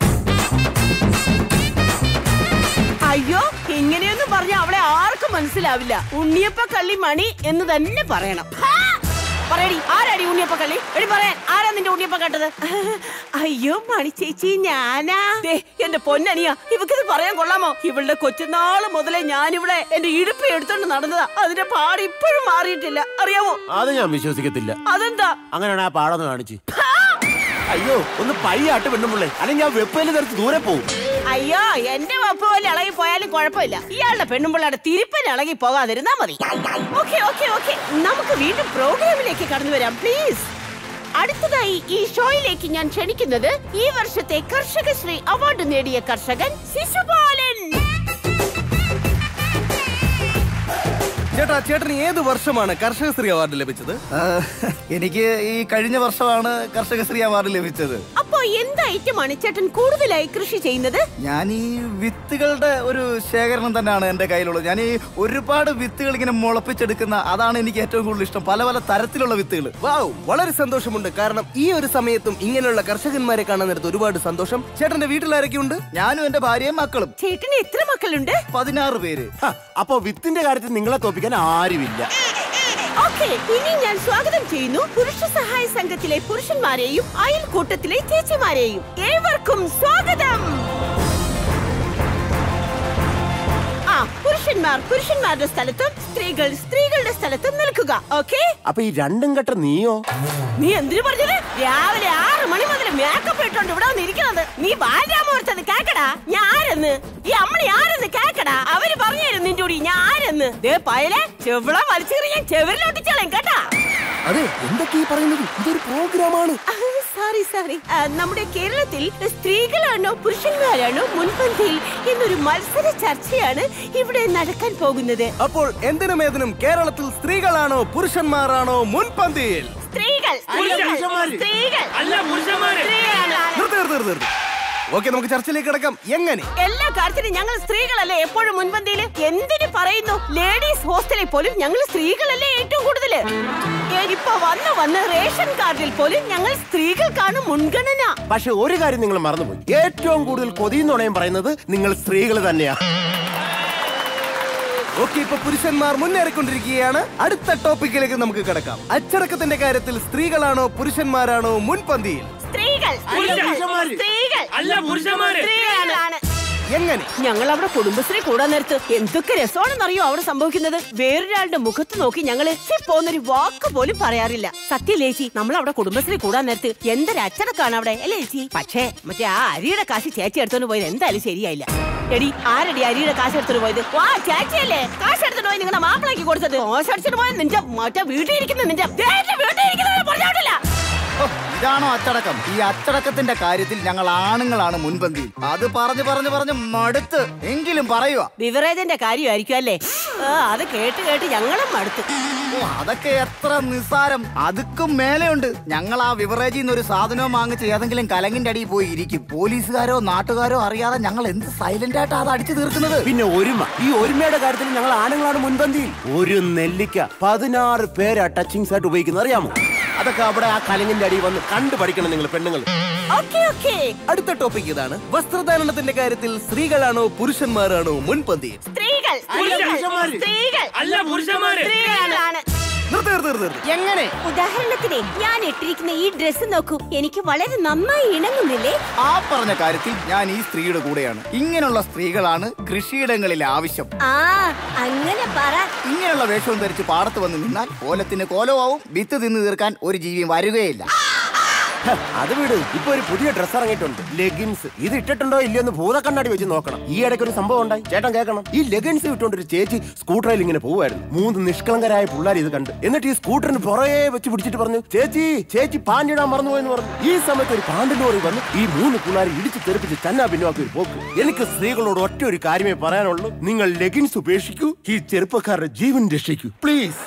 അയ്യോ ഇങ്ങനെയൊന്നും പറഞ്ഞ അവളെ ആർക്കും മനസ്സിലാവില്ല ഉണ്ണിയപ്പ കള്ളി മണി എന്ന് തന്നെ പറയണം ഹാ! പറയടി ആരാടി ഉണ്ണിയപ്പ കള്ളി എടി പറയാൻ ആരാ നിന്റെ ഉണ്ണിയപ്പ കണ്ടത് അയ്യോ മണി ചേച്ചി ഞാനാ ദേ, എന്റെ പൊന്നനിയ ഇവക്കിത് പറയാൻ കൊള്ളാമോ ഇവളുടെ കൊച്ചുനാള് മുതലേ ഞാനിവിടെ എന്റെ ഇടുപ്പ് എടുത്തോണ്ട് നടന്നതാ അതിന്റെ പാട് ഇപ്പോഴും മാറിയിട്ടില്ല അറിയാമോ അത് ഞാൻ വിശ്വസിക്കത്തില്ല അതെന്താ അങ്ങനെയാണ് ആ പാടൊന്ന് കാണിച്ച് അയ്യോ ഒന്ന് പയ്യാട്ട് പെണ്ണുമ്പിള്ളേ അല്ലെങ്കിൽ ഞാൻ വെപ്പയില് തെറിച്ച് ദൂരെ പോകും അയ്യോ എന്റെ വപ്പ് പോലെ ഇളകി പോയാലും കുഴപ്പമില്ല ഇയാളുടെ പെണ്ണുമ്പിള്ളയുടെ തിരുപ്പന് ഇളകി പോകാതിരുന്നാ മതി ഓക്കെ ഓക്കെ ഓക്കെ നമുക്ക് വീണ്ടും പ്രോഗ്രാമിലേക്ക് കടന്നു വരാം പ്ലീസ് അടുത്തതായി ഈ ഷോയിലേക്ക് ഞാൻ ക്ഷണിക്കുന്നത് ഈ വർഷത്തെ കർഷകശ്രീ അവാർഡ് നേടിയ കർഷകൻ ശിശുപാലൻ ചേട്ടാ ചേട്ടന് ഏത് വർഷമാണ് കർഷകശ്രീ അവാർഡ് ലഭിച്ചത് എനിക്ക് ഈ കഴിഞ്ഞ വർഷമാണ് കർഷകശ്രീ അവാർഡ് ലഭിച്ചത് അപ്പോ എന്ത് ഐറ്റമാണ് ചേട്ടൻ കൂടുതലായി കൃഷി ചെയ്യുന്നത് ഞാൻ ഈ വിത്തുകളുടെ ഒരു ശേഖരണം തന്നെയാണ് എൻ്റെ കയ്യിലുള്ളത് ഞാൻ ഈ ഒരുപാട് വിത്തുകൾ ഇങ്ങനെ മുളപ്പിച്ചെടുക്കുന്ന അതാണ് എനിക്ക് ഏറ്റവും കൂടുതൽ ഇഷ്ടം പല പല തരത്തിലുള്ള വിത്തുകൾ വാവ് വളരെ സന്തോഷമുണ്ട് കാരണം ഈ ഒരു സമയത്തും ഇങ്ങനെയുള്ള കർഷകന്മാരെ കാണാൻ നേരത്ത് ഒരുപാട് സന്തോഷം ചേട്ടന്റെ വീട്ടിൽ ഉണ്ട് ഞാനും എന്റെ ഭാര്യയും മക്കളും ചേട്ടന് എത്ര മക്കളുണ്ട് പതിനാറ് പേര് അപ്പൊ വിത്തിന്റെ കാര്യത്തിൽ നിങ്ങളെ തോപ്പിക്കാൻ ആരുമില്ല ഓക്കെ ഇനി ഞാൻ സ്വാഗതം ചെയ്യുന്നു പുരുഷ സഹായ സംഘത്തിലെ പുരുഷന്മാരെയും അയൽക്കൂട്ടത്തിലെ ചേച്ചിമാരെയും ഏവർക്കും സ്വാഗതം ആ പുരുഷന്മാർ പുരുഷന്മാരുടെ സ്ഥലത്തും സ്ത്രീകൾ സ്ത്രീകളുടെ സ്ഥലത്തും നിൽക്കുക ഓക്കെ അപ്പൊ ഈ രണ്ടും കെട്ട നീയോ നീ എന്തിനു പറഞ്ഞത് രാവിലെ ആറ് മണി മുതൽ മേക്കപ്പ് ഇട്ടോണ്ട് ഇവിടെ വന്നിരിക്കുന്നത് നീ ബാലരാമോർത്തത് കേക്കടാ ഞാൻ ആരെന്ന് ഈ അമ്മണി ആരെന്ന് കേക്കടാ അവര് പറഞ്ഞു നിന്റെ കൂടി ഞാൻ ആരെന്ന് ദേ പയലെ ചെവിള വലിച്ചെറിയ ഞാൻ ചെവിരിലൊട്ടിച്ചോളേം കേട്ടാ അതെ എന്തൊക്കെ ഈ പറയുന്നത് ഇതൊരു പ്രോഗ്രാമാണ് സോറി സോറി നമ്മുടെ കേരളത്തിൽ സ്ത്രീകളാണോ പുരുഷന്മാരാണോ മുൻപന്തിയിൽ എന്നൊരു മത്സര ചർച്ചയാണ് ഇവിടെ നടക്കാൻ പോകുന്നത് അപ്പോൾ എന്തിനും ഏതിനും കേരളത്തിൽ സ്ത്രീകളാണോ പുരുഷന്മാരാണോ മുൻപന്തിയിൽ സ്ത്രീകൾ പുരുഷന്മാര്. സ്ത്രീകൾ അല്ല, പുരുഷന്മാര്. സ്ത്രീകളാണ്. നിർത്ത് നിർത്ത് നിർത്ത് നിർത്ത് ഓക്കെ നമുക്ക് ചർച്ചയിലേക്ക് കിടക്കാം എങ്ങനെ എല്ലാ കാര്യത്തിലും ഞങ്ങൾ സ്ത്രീകളല്ലേ എപ്പോഴും മുൻപന്തിയിൽ എന്തിനു പറയുന്നു ലേഡീസ് ഹോസ്റ്റലിൽ പോലും ഞങ്ങൾ സ്ത്രീകളല്ലേ ഏറ്റവും കൂടുതൽ ഇപ്പൊ വന്ന് വന്ന് റേഷൻ കാർഡിൽ പോലും ഞങ്ങൾ സ്ത്രീകൾക്കാണ് മുൻഗണന പക്ഷെ ഒരു കാര്യം നിങ്ങൾ മറന്നുപോയി ഏറ്റവും കൂടുതൽ കൊതിയുന്നുണയും പറയുന്നത് നിങ്ങൾ സ്ത്രീകൾ തന്നെയാ ഓക്കെ ഇപ്പൊ പുരുഷന്മാർ മുന്നേറിക്കൊണ്ടിരിക്കുകയാണ് അടുത്ത ടോപ്പിക്കിലേക്ക് നമുക്ക് കിടക്കാം അച്ചടക്കത്തിന്റെ കാര്യത്തിൽ സ്ത്രീകളാണോ പുരുഷന്മാരാണോ മുൻപന്തിയിൽ സ്ത്രീകൾ പുരുഷന്മാര്. സ്ത്രീകൾ അല്ല, പുരുഷന്മാര്. സ്ത്രീകളാണ് എങ്ങനെ ഞങ്ങൾ അവിടെ കുടുംബശ്രീ കൂടാൻ നേരത്ത് എന്തൊക്കെ രസമാണെന്നറിയോ അവിടെ സംഭവിക്കുന്നത് വേറൊരാളുടെ മുഖത്ത് നോക്കി ഞങ്ങള് "ഛെ, പോന്നൊരു വാക്ക് പോലും പറയാറില്ല സത്യം ലേച്ചി നമ്മൾ അവിടെ കുടുംബശ്രീ കൂടാൻ നേരത്ത് എന്തൊരു അച്ചടക്കാണ് അവിടെ അല്ലേ ചേച്ചി പക്ഷേ മറ്റേ ആ അരിയുടെ കാശ് ചേച്ചി എടുത്തോണ്ട് പോയത് എന്തായാലും ശരിയായില്ല എടി ആരടി അരിയുടെ കാശ് എടുത്തോണ്ട് പോയത് വാ ചേച്ചിയല്ലേ കാശ് എടുത്തോണ്ട് പോയി നിങ്ങളുടെ മാപ്പിളാക്കി കൊടുത്തത് കാശ് അടിച്ചിട്ട് പോയത് നിന്റെ മറ്റേ വീട്ടിൽ ഇരിക്കുന്ന നിന്റെ ദേ, എന്റെ വീട്ടിൽ ഇരിക്കുന്നത് പറഞ്ഞോട്ടില്ല ഓ, ഇതാണോ അച്ചടക്കം ഈ അച്ചടക്കത്തിന്റെ കാര്യത്തിൽ ഞങ്ങൾ ആണുങ്ങളാണ് മുൻപന്തിയിൽ അത് പറഞ്ഞു പറഞ്ഞു പറഞ്ഞു മടുത്ത് എങ്കിലും പറയുക ബിവറേജിന്റെ കാര്യമായിരിക്കും അല്ലേ ആ, അത് കേട്ട് കേട്ട് ഞങ്ങളും മടുത്തു ഓ, അതൊക്കെ എത്ര നിസ്സാരം അതുക്കും മേലെയുണ്ട് ഞങ്ങൾ ആ വിവറേജിൽ നിന്ന് ഒരു സാധനവും വാങ്ങിച്ച് ഏതെങ്കിലും കലങ്ങിന്റെ അടിയിൽ പോയി ഇരിക്കും പോലീസുകാരോ നാട്ടുകാരോ അറിയാതെ ഞങ്ങൾ എന്ത് സൈലന്റ് ആയിട്ട് അത് അടിച്ചു തീർക്കുന്നത് പിന്നെ ഒരുമ ഈ ഒരുമയുടെ കാര്യത്തിൽ ഞങ്ങൾ ആണുങ്ങളാണ് മുൻപന്തിയിൽ ഒരു നെല്ലിക്ക പതിനാറ് പേരാ ടച്ചിങ്സ് ആയിട്ട് ഉപയോഗിക്കുന്നത് അറിയാമോ അതൊക്കെ അവിടെ ആ കലങ്ങിന്റെ അടിയിൽ വന്ന് കണ്ടു പഠിക്കണം നിങ്ങൾ പെണ്ണുങ്ങൾ ഓക്കെ ഓക്കെ അടുത്ത ടോപ്പിക് ഇതാണ് വസ്ത്രധാരണത്തിന്റെ കാര്യത്തിൽ സ്ത്രീകളാണോ പുരുഷന്മാരാണോ മുൻപന്തിയിൽ സ്ത്രീകൾ പുരുഷന്മാര്. സ്ത്രീകൾ അല്ല, പുരുഷന്മാര്. സ്ത്രീകളാണ് നിർത്ത് നിർത്ത് നിർത്ത് നിർത്ത്. എങ്ങനെ ഉദാഹരണത്തിന് ഞാൻ ഇട്ടിരിക്കുന്ന ഈ ഡ്രസ്സ് നോക്കൂ എനിക്ക് വളരെ നന്നായി ഇണങ്ങുന്നില്ലേ ആ പറഞ്ഞ കാര്യത്തിൽ ഞാൻ ഈ സ്ത്രീയുടെ കൂടെയാണ് ഇങ്ങനെയുള്ള സ്ത്രീകളാണ് കൃഷിയിടങ്ങളിൽ ആവശ്യം ആ അങ്ങനെ പറ ഇങ്ങനെയുള്ള വേഷവും ധരിച്ച് പാടത്ത് വന്ന് നിന്നാൽ കോലത്തിന് കോലമാവും വിത്ത് തിന്നു തീർക്കാൻ ഒരു ജീവിയും വരികയില്ല ഹ, അത് വീട് ഇപ്പൊ ഒരു പുതിയ ഡ്രസ് ഇറങ്ങിയിട്ടുണ്ട് ലെഗിൻസ് ഇത് ഇട്ടിട്ടുണ്ടോ ഇല്ലയോ എന്ന് ഭൂതക്കണ്ണാടി വെച്ച് നോക്കണം ഈ ഇടയ്ക്ക് ഒരു സംഭവം ഉണ്ടായി ചേട്ടൻ കേൾക്കണം ഈ ലെഗിൻസ് ഇട്ടുകൊണ്ട് ഒരു ചേച്ചി സ്കൂട്ടറിൽ ഇങ്ങനെ പോവായിരുന്നു മൂന്ന് നിഷ്കളങ്കരായ പിള്ളേർ ഇത് കണ്ട് എന്നിട്ട് ഈ സ്കൂട്ടറിന് പുറകെ വെച്ച് പിടിച്ചിട്ട് പറഞ്ഞു ചേച്ചി ചേച്ചി പാൻഡിടാൻ മറന്നുപോയെന്ന് പറഞ്ഞു ഈ സമയത്ത് ഒരു പാണ്ടി ലോറി വന്ന് ഈ മൂന്ന് പിള്ളേർ ഇടിച്ച് തെറിപ്പിച്ച് ചന്നാ പിന്നുവാക്കി ഒരു പോക്ക് എനിക്ക് സ്ത്രീകളോട് ഒറ്റ ഒരു കാര്യമേ പറയാനുള്ളൂ നിങ്ങൾ ലെഗിൻസ് ഉപേക്ഷിക്കൂ ഈ ചെറുപ്പക്കാരുടെ ജീവൻ രക്ഷിക്കൂ പ്ലീസ്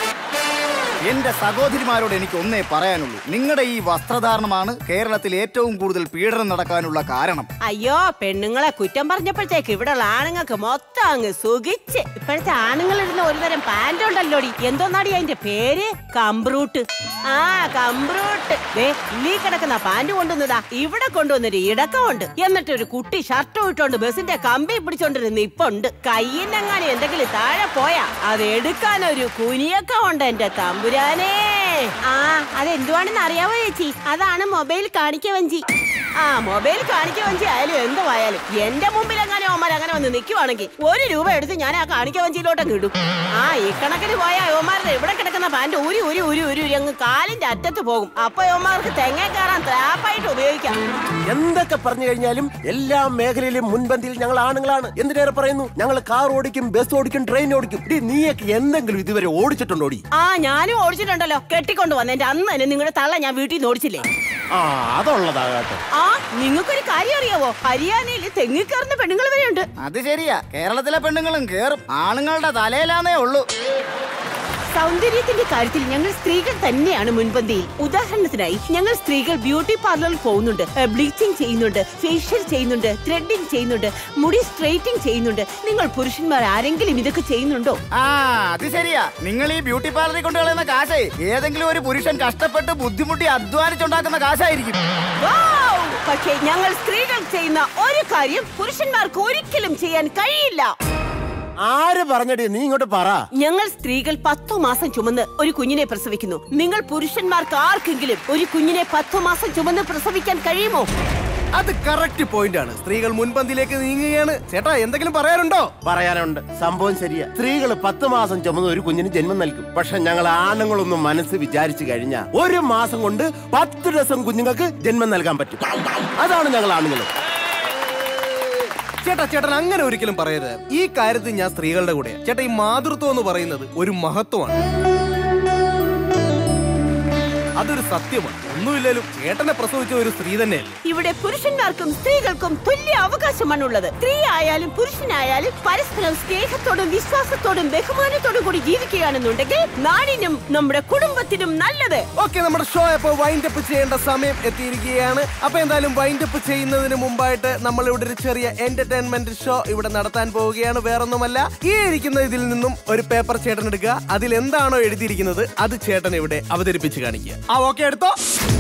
എന്റെ സഹോദരിമാരോട് എനിക്ക് ഒന്നേ പറയാനുള്ളൂ നിങ്ങളുടെ ഈ വസ്ത്രധാരണമാണ് കേരളത്തിൽ ഏറ്റവും കൂടുതൽ പീഡനം നടക്കാനുള്ള കാരണം അയ്യോ പെണ്ണുങ്ങളെ കുറ്റം പറഞ്ഞപ്പോഴത്തേക്ക് ഇവിടെയുള്ള ആണുങ്ങൾക്ക് മൊത്തം അങ്ങ് സുഖിച്ച് ഇപ്പോഴത്തെ ആണുങ്ങൾ ഇടുന്ന ഒരു തരം പാന്റ് ഉണ്ടല്ലോടി എന്തോന്നാടി അതിന്റെ പേര് കമ്പ്രൂട്ട് ആ കമ്പ്രൂട്ട് ദേ ഈ കിടക്കുന്ന പാന്റ് കൊണ്ടുവന്നതാ ഇവിടെ കൊണ്ടുവന്നൊരു ഇടക്കമുണ്ട് എന്നിട്ട് ഒരു കുട്ടി ഷർട്ടും ഇട്ടോണ്ട് ബസിന്റെ കമ്പി പിടിച്ചോണ്ടിരുന്ന് ഇപ്പൊ ഉണ്ട് കയ്യിനെങ്ങാനും എന്തെങ്കിലും താഴെ പോയാ അത് എടുക്കാൻ ഒരു കുനിയൊക്കെ ഉണ്ട് എന്റെ തമ്പുരാനേ ആ അതെന്തുവാണെന്ന് അറിയാവോ ചേച്ചി അതാണ് മൊബൈൽ കാണിക്ക വഞ്ചി ആ മൊബൈൽ കാണിക്ക വഞ്ചി ആയാലും എന്തോ ആയാലും എന്റെ മുമ്പിൽ എങ്ങനെ ഓമാർ അങ്ങനെ വന്ന് നിൽക്കുവാണെങ്കിൽ ഒരു രൂപ എടുത്ത് ഞാൻ ആ കാണിക്ക വഞ്ചിയിലോട്ടങ്ങ് ഇടും ആ ഈ കണക്കിന് പോയ യോമാരുടെ ഇവിടെ കിടക്കുന്ന പാന്റ് ഊരി ഊരി ഊരി ഊരി ഊരി അങ്ങ് കാലിന്റെ അറ്റത്ത് പോകും അപ്പൊ യോമാർക്ക് തെങ്ങ കയറാൻ ത്രാപ്പായിട്ട് ഉപയോഗിക്കാം എന്തൊക്കെ പറഞ്ഞു കഴിഞ്ഞാലും എല്ലാ മേഖലയിലും മുൻപന്തിയിൽ ഞങ്ങൾ ആണുങ്ങളാണ് എന്തിനേറെ പറയുന്നു ഞങ്ങൾ കാർ ഓടിക്കും ബസ് ഓടിക്കും ട്രെയിൻ ഓടിക്കും ഡി നീയൊക്കെ എന്തെങ്കിലും ഇതുവരെ ഓടിച്ചിട്ടുണ്ടോടി ആ ഞാനും ഓടിച്ചിട്ടുണ്ടല്ലോ കെട്ടിക്കൊണ്ട് വന്നെന്റെ അന്ന് തന്നെ നിങ്ങളുടെ തള്ള ഞാൻ വീട്ടിൽ നിന്ന് ഓടിച്ചില്ലേ ആ അതുള്ളതാകട്ടെ ആ നിങ്ങൾക്കൊരു കാര്യം അറിയാവോ ഹരിയാനയിൽ തെങ്ങി കയറുന്ന പെണ്ണുങ്ങൾ വരെയുണ്ട് അത് ശരിയാ കേരളത്തിലെ പെണ്ണുങ്ങളും കേറും ആണുങ്ങളുടെ തലയിലാന്നേ ഉള്ളൂ സൗന്ദര്യത്തിന്റെ കാര്യത്തിൽ ഞങ്ങൾ സ്ത്രീകൾ തന്നെയാണ് മുൻപന്തിയിൽ ഉദാഹരണത്തിനായി ഞങ്ങൾ സ്ത്രീകൾ ബ്യൂട്ടി പാർലറിൽ പോകുന്നുണ്ട് ബ്ലീച്ചിങ് ചെയ്യുന്നുണ്ട് ഫേഷ്യൽ ചെയ്യുന്നുണ്ട് ത്രെഡിങ് ചെയ്യുന്നുണ്ട് മുടി സ്ട്രെയിറ്റിംഗ് ചെയ്യുന്നുണ്ട് നിങ്ങൾ പുരുഷന്മാർ ആരെങ്കിലും ഇതൊക്കെ ചെയ്യുന്നുണ്ടോ ആ അത് ശരിയാ നിങ്ങൾ ഈ ബ്യൂട്ടി പാർലറിൽ കൊണ്ട് കളയുന്ന കാശേ ഏതെങ്കിലും ഒരു പുരുഷൻ കഷ്ടപ്പെട്ട് ബുദ്ധിമുട്ടി അധ്വാനിച്ചുണ്ടാക്കുന്ന കാശായിരിക്കും വൗ! പക്ഷേ ഞങ്ങൾ സ്ത്രീകൾ ചെയ്യുന്ന ഒരു കാര്യം പുരുഷന്മാർക്ക് ഒരിക്കലും ചെയ്യാൻ കഴിയില്ല ആര് പറഞ്ഞടി നീ ഇങ്ങോട്ട് പറ ഞങ്ങൾ സ്ത്രീകൾ പത്തു മാസം ചുമന്ന് ഒരു കുഞ്ഞിനെ പ്രസവിക്കുന്നു നിങ്ങൾ പുരുഷന്മാർക്ക് ആർക്കെങ്കിലും ഒരു കുഞ്ഞിനെ പത്തു മാസം ചുമന്ന് പ്രസവിക്കാൻ കഴിയുമോ അത് കറക്റ്റ് പോയിന്റ് ആണ് സ്ത്രീകൾ മുൻപന്തിയിലേക്ക് നീങ്ങുകയാണ് ചേട്ടാ എന്തെങ്കിലും പറയാനുണ്ടോ പറയാനുണ്ട് സംഭവം ശരിയാ സ്ത്രീകൾ പത്ത് മാസം ചുമന്ന് ഒരു കുഞ്ഞിന് ജന്മം നൽകും പക്ഷെ ഞങ്ങൾ ആണുങ്ങളൊന്നും മനസ്സ് വിചാരിച്ചു കഴിഞ്ഞാൽ ഒരു മാസം കൊണ്ട് പത്ത് ഡസൻ കുഞ്ഞുങ്ങൾക്ക് ജന്മം നൽകാൻ പറ്റും അതാണ് ഞങ്ങൾ ആണുങ്ങൾ ചേട്ടാ ചേട്ടൻ അങ്ങനെ ഒരിക്കലും പറയരുത് ഈ കാര്യത്തിൽ ഞാൻ സ്ത്രീകളുടെ കൂടെ ചേട്ടാ ഈ മാതൃത്വം എന്ന് പറയുന്നത് ഒരു മഹത്വമാണ് അതൊരു സത്യമാണ് ഒന്നുമില്ലേലും ചേട്ടനെ പ്രസവിച്ച ഒരു സ്ത്രീ തന്നെയല്ലേ ഇവിടെ പുരുഷന്മാർക്കും സ്ത്രീകൾക്കും തുല്യ അവകാശമാണുള്ളത് സ്ത്രീ ആയാലും പുരുഷനായാലും പരസ്പരം സ്നേഹത്തോടും വിശ്വാസത്തോടും ബഹുമാനത്തോടും കൂടി ജീവിക്കുകയാണെന്നുണ്ടെങ്കിൽ നാടിനും നമ്മുടെ കുടുംബത്തിനും നല്ലത് ഓക്കെ നമ്മുടെ ഷോ ഇപ്പോൾ വൈൻഡ് അപ്പ് ചെയ്യേണ്ട സമയം എത്തിയിരിക്കുകയാണ് അപ്പൊ എന്തായാലും വൈൻഡ് അപ്പ് ചെയ്യുന്നതിന് മുമ്പായിട്ട് നമ്മൾ ഇവിടെ ഒരു ചെറിയ എന്റർടൈൻമെന്റ് ഷോ ഇവിടെ നടത്താൻ പോവുകയാണ് വേറൊന്നുമല്ല ഈ ഇരിക്കുന്ന ഇതിൽ നിന്നും ഒരു പേപ്പർ ചേട്ടൻ എടുക്കുക അതിൽ എന്താണോ എഴുതിയിരിക്കുന്നത് അത് ചേട്ടൻ ഇവിടെ അവതരിപ്പിച്ച് കാണിക്കുക ആ ഓക്കെ എടുത്തോ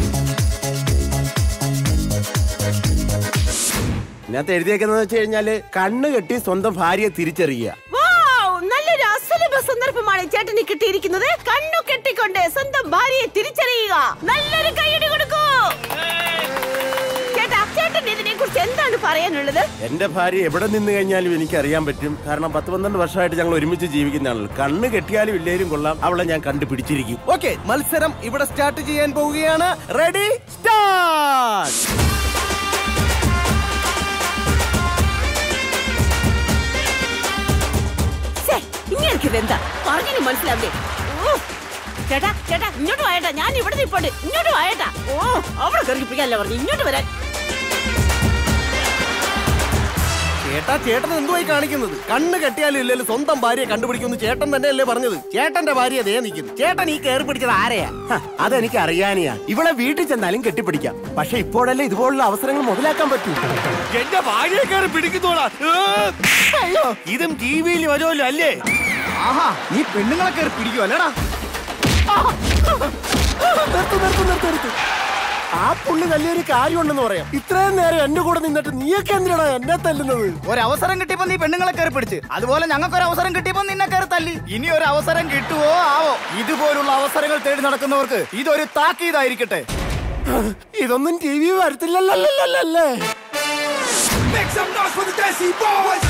ഇതിനകത്ത് എഴുതിയേക്കുന്നത് വെച്ച് കഴിഞ്ഞാല് കണ്ണ് കെട്ടി സ്വന്തം ഭാര്യയെ തിരിച്ചറിയുക വൗ! നല്ലൊരു അസുലഭ സന്ദർഭമാണ് ചേട്ടന് കിട്ടിയിരിക്കുന്നത് കണ്ണു കെട്ടിക്കൊണ്ട് സ്വന്തം ഭാര്യയെ തിരിച്ചറിയുക നല്ലൊരു കൈയടി കൊടുക്കൂ ചേട്ടാ ചേട്ടൻ ഇതിനെ കുറിച്ച് എന്താണ് പറയാനുള്ളത് എന്റെ ഭാര്യ എവിടെ നിന്ന് കഴിഞ്ഞാലും എനിക്ക് അറിയാൻ പറ്റും കാരണം പത്ത് പന്ത്രണ്ട് വർഷമായിട്ട് ഞങ്ങൾ ഒരുമിച്ച് ജീവിക്കുന്നതാണല്ലോ കണ്ണ് കെട്ടിയാലും ഇല്ലേലും കൊള്ളാം അവളെ ഞാൻ കണ്ടുപിടിച്ചിരിക്കും ഓക്കെ മത്സരം ഇവിടെ സ്റ്റാർട്ട് ചെയ്യാൻ പോവുകയാണ് റെഡി സ്റ്റാർട്ട് ഛേ, ഇങ്ങനെയൊക്കെ ഇതെന്താ പറഞ്ഞു മനസ്സിലാവില്ലേ ഓ, ചേട്ടാ ചേട്ടാ ഇങ്ങോട്ട് വായട്ടാ ഞാൻ ഇവിടെ നിൽപ്പുണ്ട് ഇങ്ങോട്ട് വായട്ടാ ഓ അവിടെ കറിപ്പിക്കാനല്ല പറഞ്ഞു ഇങ്ങോട്ട് വരാൻ ചേട്ടാ ചേട്ടൻ എന്തുവായി കാണിക്കുന്നത് കണ്ണ് കെട്ടിയാലും ഇല്ലല്ലോ സ്വന്തം ഭാര്യയെ കണ്ടുപിടിക്കുന്നു ചേട്ടൻ തന്നെയല്ലേ പറഞ്ഞത് ചേട്ടന്റെ ഭാര്യ ദേ നിൽക്കുന്നു ചേട്ടൻ ഈ കയറി പിടിച്ചത് ആരെയാ ഹ, അതെനിക്ക് അറിയാനിയാ ഇവളെ വീട്ടിൽ ചെന്നാലും കെട്ടിപ്പിടിക്കാം പക്ഷെ ഇപ്പോഴല്ലേ ഇതുപോലുള്ള അവസരങ്ങൾ മുതലാക്കാൻ പറ്റൂ എന്റെ ഭാര്യയെ കയറി പിടിക്കുന്നോടാ അയ്യോ ഇതും ടി വിയിൽ വരുമല്ലോ അല്ലേ ആഹാ നീ പെണ്ണുങ്ങളെ കയറി പിടിക്കുവോ അല്ലേടാ നിർത്ത് നിർത്ത് നിർത്ത് നിർത്ത് ആ പുള്ളി വലിയൊരു കാര്യമുണ്ടെന്ന് പറയാം ഇത്രയും നേരം എന്റെ കൂടെ നിന്നിട്ട് നീയൊക്കെ എന്തിനാണ് എന്നെ തല്ലുന്നത് ഒരവസരം കിട്ടിയപ്പോ നീ പെണ്ണുങ്ങളെ കയറി പിടിച്ച് അതുപോലെ ഞങ്ങൾക്ക് ഒരു അവസരം കിട്ടിയപ്പോ നിന്നെ കയറി തല്ലി ഇനി ഒരു അവസരം കിട്ടുവോ ആവോ ഇതുപോലുള്ള അവസരങ്ങൾ തേടി നടക്കുന്നവർക്ക് ഇതൊരു താക്കീതായിരിക്കട്ടെ ഇതൊന്നും ടി വി വരത്തില്ലല്ലേ Make some noise for the Desi Boys.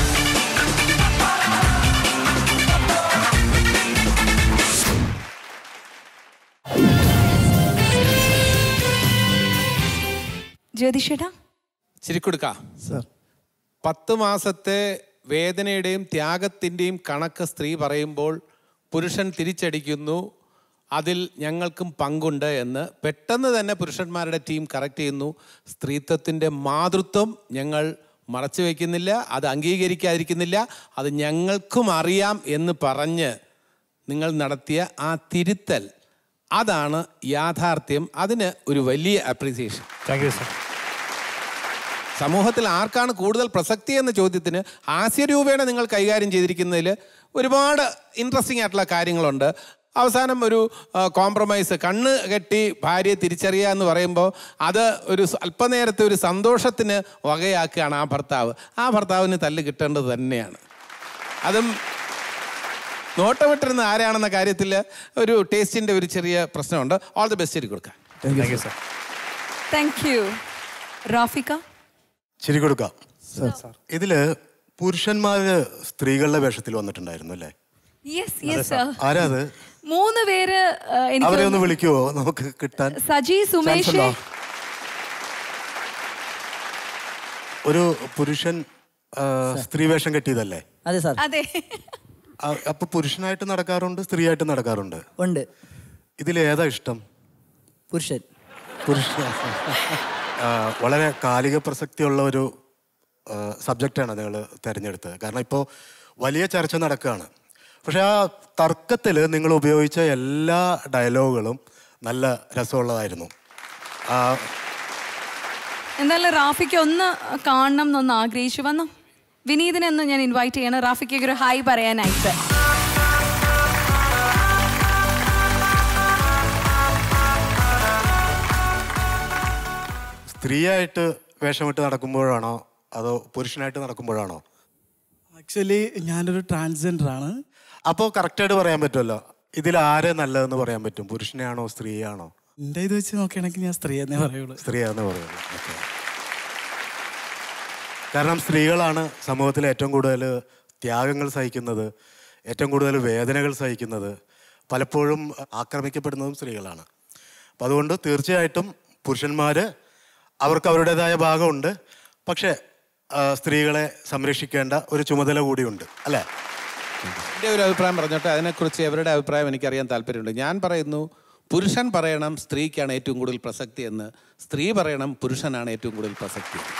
ജ്യോതിഷേട്ടാ ചിരിക്കൊടുക്ക പത്ത് മാസത്തെ വേദനയുടെയും ത്യാഗത്തിൻ്റെയും കണക്ക് സ്ത്രീ പറയുമ്പോൾ പുരുഷൻ തിരിച്ചടിക്കുന്നു അതിൽ ഞങ്ങൾക്കും പങ്കുണ്ട് എന്ന് പെട്ടെന്ന് തന്നെ പുരുഷന്മാരുടെ ടീം കറക്റ്റ് ചെയ്യുന്നു സ്ത്രീത്വത്തിൻ്റെ മാതൃത്വം ഞങ്ങൾ മറച്ചു വയ്ക്കുന്നില്ല അത് അംഗീകരിക്കാതിരിക്കുന്നില്ല അത് ഞങ്ങൾക്കും അറിയാം എന്ന് പറഞ്ഞ് നിങ്ങൾ നടത്തിയ ആ തിരുത്തൽ അതാണ് യാഥാർത്ഥ്യം അതിന് ഒരു വലിയ അപ്രീസിയേഷൻ താങ്ക് യു സർ സമൂഹത്തിൽ ആർക്കാണ് കൂടുതൽ പ്രസക്തി എന്ന ചോദ്യത്തിന് ഹാസ്യരൂപേണ നിങ്ങൾ കൈകാര്യം ചെയ്തിരിക്കുന്നതിൽ ഒരുപാട് ഇൻട്രസ്റ്റിംഗ് ആയിട്ടുള്ള കാര്യങ്ങളുണ്ട് അവസാനം ഒരു കോംപ്രമൈസ് കണ്ണ് കെട്ടി ഭാര്യയെ തിരിച്ചറിയുക എന്ന് പറയുമ്പോൾ അത് ഒരു സ- അല്പനേരത്തെ ഒരു സന്തോഷത്തിന് വകയാക്കുകയാണ് ആ ഭർത്താവ് ആ ഭർത്താവിന് തല്ല് കിട്ടേണ്ടത് തന്നെയാണ് അതും നോട്ടമിട്ടിരുന്ന ആരാണെന്ന കാര്യത്തിൽ ഒരു ടേസ്റ്റിൻ്റെ ഒരു ചെറിയ പ്രശ്നമുണ്ട് ഓൾ ദി ബെസ്റ്റ് കൊടുക്കാം thank you sir thank you Rafika ശരി കൊടുക്കാം ഇതില് പുരുഷന്മാര് സ്ത്രീകളുടെ വേഷത്തിൽ വന്നിട്ടുണ്ടായിരുന്നു അല്ലേ യെസ് യെസ് ആരാ അത് മൂന്ന് പേര് ആ, അവരെ എനിക്ക് ഒന്ന് വിളിക്കുവോ നമുക്ക് കിട്ടാൻ സജി സുമേഷ് ചാൻസ് ഉണ്ടോ? ഒരു പുരുഷൻ ആ, സ്ത്രീ വേഷം കെട്ടിയതല്ലേ അതെ സാർ അതെ ആ, അപ്പൊ പുരുഷനായിട്ട് നടക്കാറുണ്ട് സ്ത്രീയായിട്ട് നടക്കാറുണ്ട് ഉണ്ട് ഇതിൽ ഏതാ ഇഷ്ടം പുരുഷൻ പുരുഷൻ ആ, വളരെ കാലിക പ്രസക്തിയുള്ള ഒരു സബ്ജക്റ്റാണ് നിങ്ങൾ തിരഞ്ഞെടുത്തത് കാരണം ഇപ്പോൾ വലിയ ചർച്ച നടക്കുകയാണ് പക്ഷെ ആ തർക്കത്തിൽ നിങ്ങൾ ഉപയോഗിച്ച എല്ലാ ഡയലോഗുകളും നല്ല രസമുള്ളതായിരുന്നു ആ, എന്തായാലും റാഫിക്ക് ഒന്ന് കാണണം എന്നൊന്ന് ആഗ്രഹിച്ചു വന്നു വിനീതിനെ ഒന്ന് ഞാൻ ഇൻവൈറ്റ് ചെയ്യണം റാഫിക്ക് ഒരു ഹായ് പറയാനായിട്ട് സ്ത്രീയായിട്ട് വേഷമിട്ട് നടക്കുമ്പോഴാണോ അതോ പുരുഷനായിട്ട് നടക്കുമ്പോഴാണോ ആക്ച്വലി ഞാനൊരു ട്രാൻസ്ജെൻഡർ ആണ് അപ്പോൾ കറക്റ്റായിട്ട് പറയാൻ പറ്റുമല്ലോ ഇതിൽ ആരെ നല്ലതെന്ന് പറയാൻ പറ്റും പുരുഷനെയാണോ സ്ത്രീയാണോ എൻ്റെ ഇത് വെച്ച് നോക്കുകയാണെങ്കിൽ ഞാൻ സ്ത്രീ എന്നേ പറയുള്ളൂ സ്ത്രീയാന്ന് പറയുള്ളൂ ഓക്കെ കാരണം സ്ത്രീകളാണ് സമൂഹത്തിൽ ഏറ്റവും കൂടുതൽ ത്യാഗങ്ങൾ സഹിക്കുന്നത് ഏറ്റവും കൂടുതൽ വേദനകൾ സഹിക്കുന്നത് പലപ്പോഴും ആക്രമിക്കപ്പെടുന്നതും സ്ത്രീകളാണ് അപ്പം അതുകൊണ്ട് തീർച്ചയായിട്ടും പുരുഷന്മാർ അവർക്ക് അവരുടേതായ ഭാഗമുണ്ട് പക്ഷേ ആ, സ്ത്രീകളെ സംരക്ഷിക്കേണ്ട ഒരു ചുമതല കൂടിയുണ്ട് അല്ലേ എൻ്റെ ഒരു അഭിപ്രായം പറഞ്ഞോട്ടെ അതിനെക്കുറിച്ച് എവരുടെ അഭിപ്രായം എനിക്കറിയാൻ താല്പര്യമുണ്ട് ഞാൻ പറയുന്നു പുരുഷൻ പറയണം സ്ത്രീക്കാണ് ഏറ്റവും കൂടുതൽ പ്രസക്തി എന്ന് സ്ത്രീ പറയണം പുരുഷനാണ് ഏറ്റവും കൂടുതൽ പ്രസക്തി എന്ന്.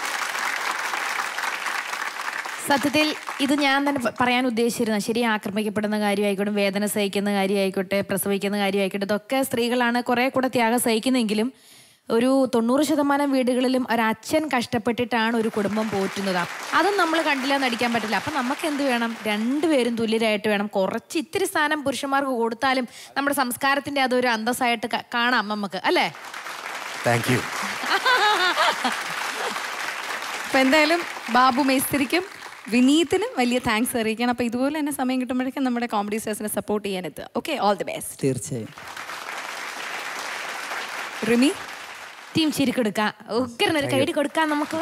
സത്യത്തിൽ ഇത് ഞാൻ തന്നെ പ- പറയാൻ ഉദ്ദേശിച്ചിരുന്നത് ശരി ആക്രമിക്കപ്പെടുന്ന കാര്യമായിക്കോട്ടെ വേദന സഹിക്കുന്ന കാര്യമായിക്കോട്ടെ പ്രസവിക്കുന്ന കാര്യമായിക്കോട്ടെ ഇതൊക്കെ സ്ത്രീകളാണ് കുറെ കൂടെ ത്യാഗം സഹിക്കുന്നെങ്കിലും ഒരു തൊണ്ണൂറ് ശതമാനം വീടുകളിലും ഒരച്ഛൻ കഷ്ടപ്പെട്ടിട്ടാണ് ഒരു കുടുംബം പോറ്റുന്നത് അതും നമ്മൾ കണ്ടില്ല നടിക്കാൻ പറ്റില്ല അപ്പം നമുക്ക് എന്ത് വേണം രണ്ടുപേരും തുല്യരായിട്ട് വേണം കുറച്ച് ഇത്തിരി സ്ഥാനം പുരുഷന്മാർക്ക് കൊടുത്താലും നമ്മുടെ സംസ്കാരത്തിന്റെ അതൊരു അന്തസ്സായിട്ട് ക- കാണാം നമുക്ക് അല്ലേ താങ്ക് യു അപ്പൊ എന്തായാലും ബാബു മേസ്തിരിക്കും വിനീതിനും വലിയ താങ്ക്സ് അറിയിക്കണം അപ്പൊ ഇതുപോലെ തന്നെ സമയം കിട്ടുമ്പോഴേക്കും നമ്മുടെ കോമഡി സ്റ്റേഴ്സിനെ സപ്പോർട്ട് ചെയ്യാൻ എത്തുക ഓക്കെ ഓൾ ദി ബെസ്റ്റ് തീർച്ചയായും റിമി ടീം ചിരിക്കൊടുക്കാം ഉഗ്രനൊരു കൈഡി കൊടുക്കാം നമുക്ക്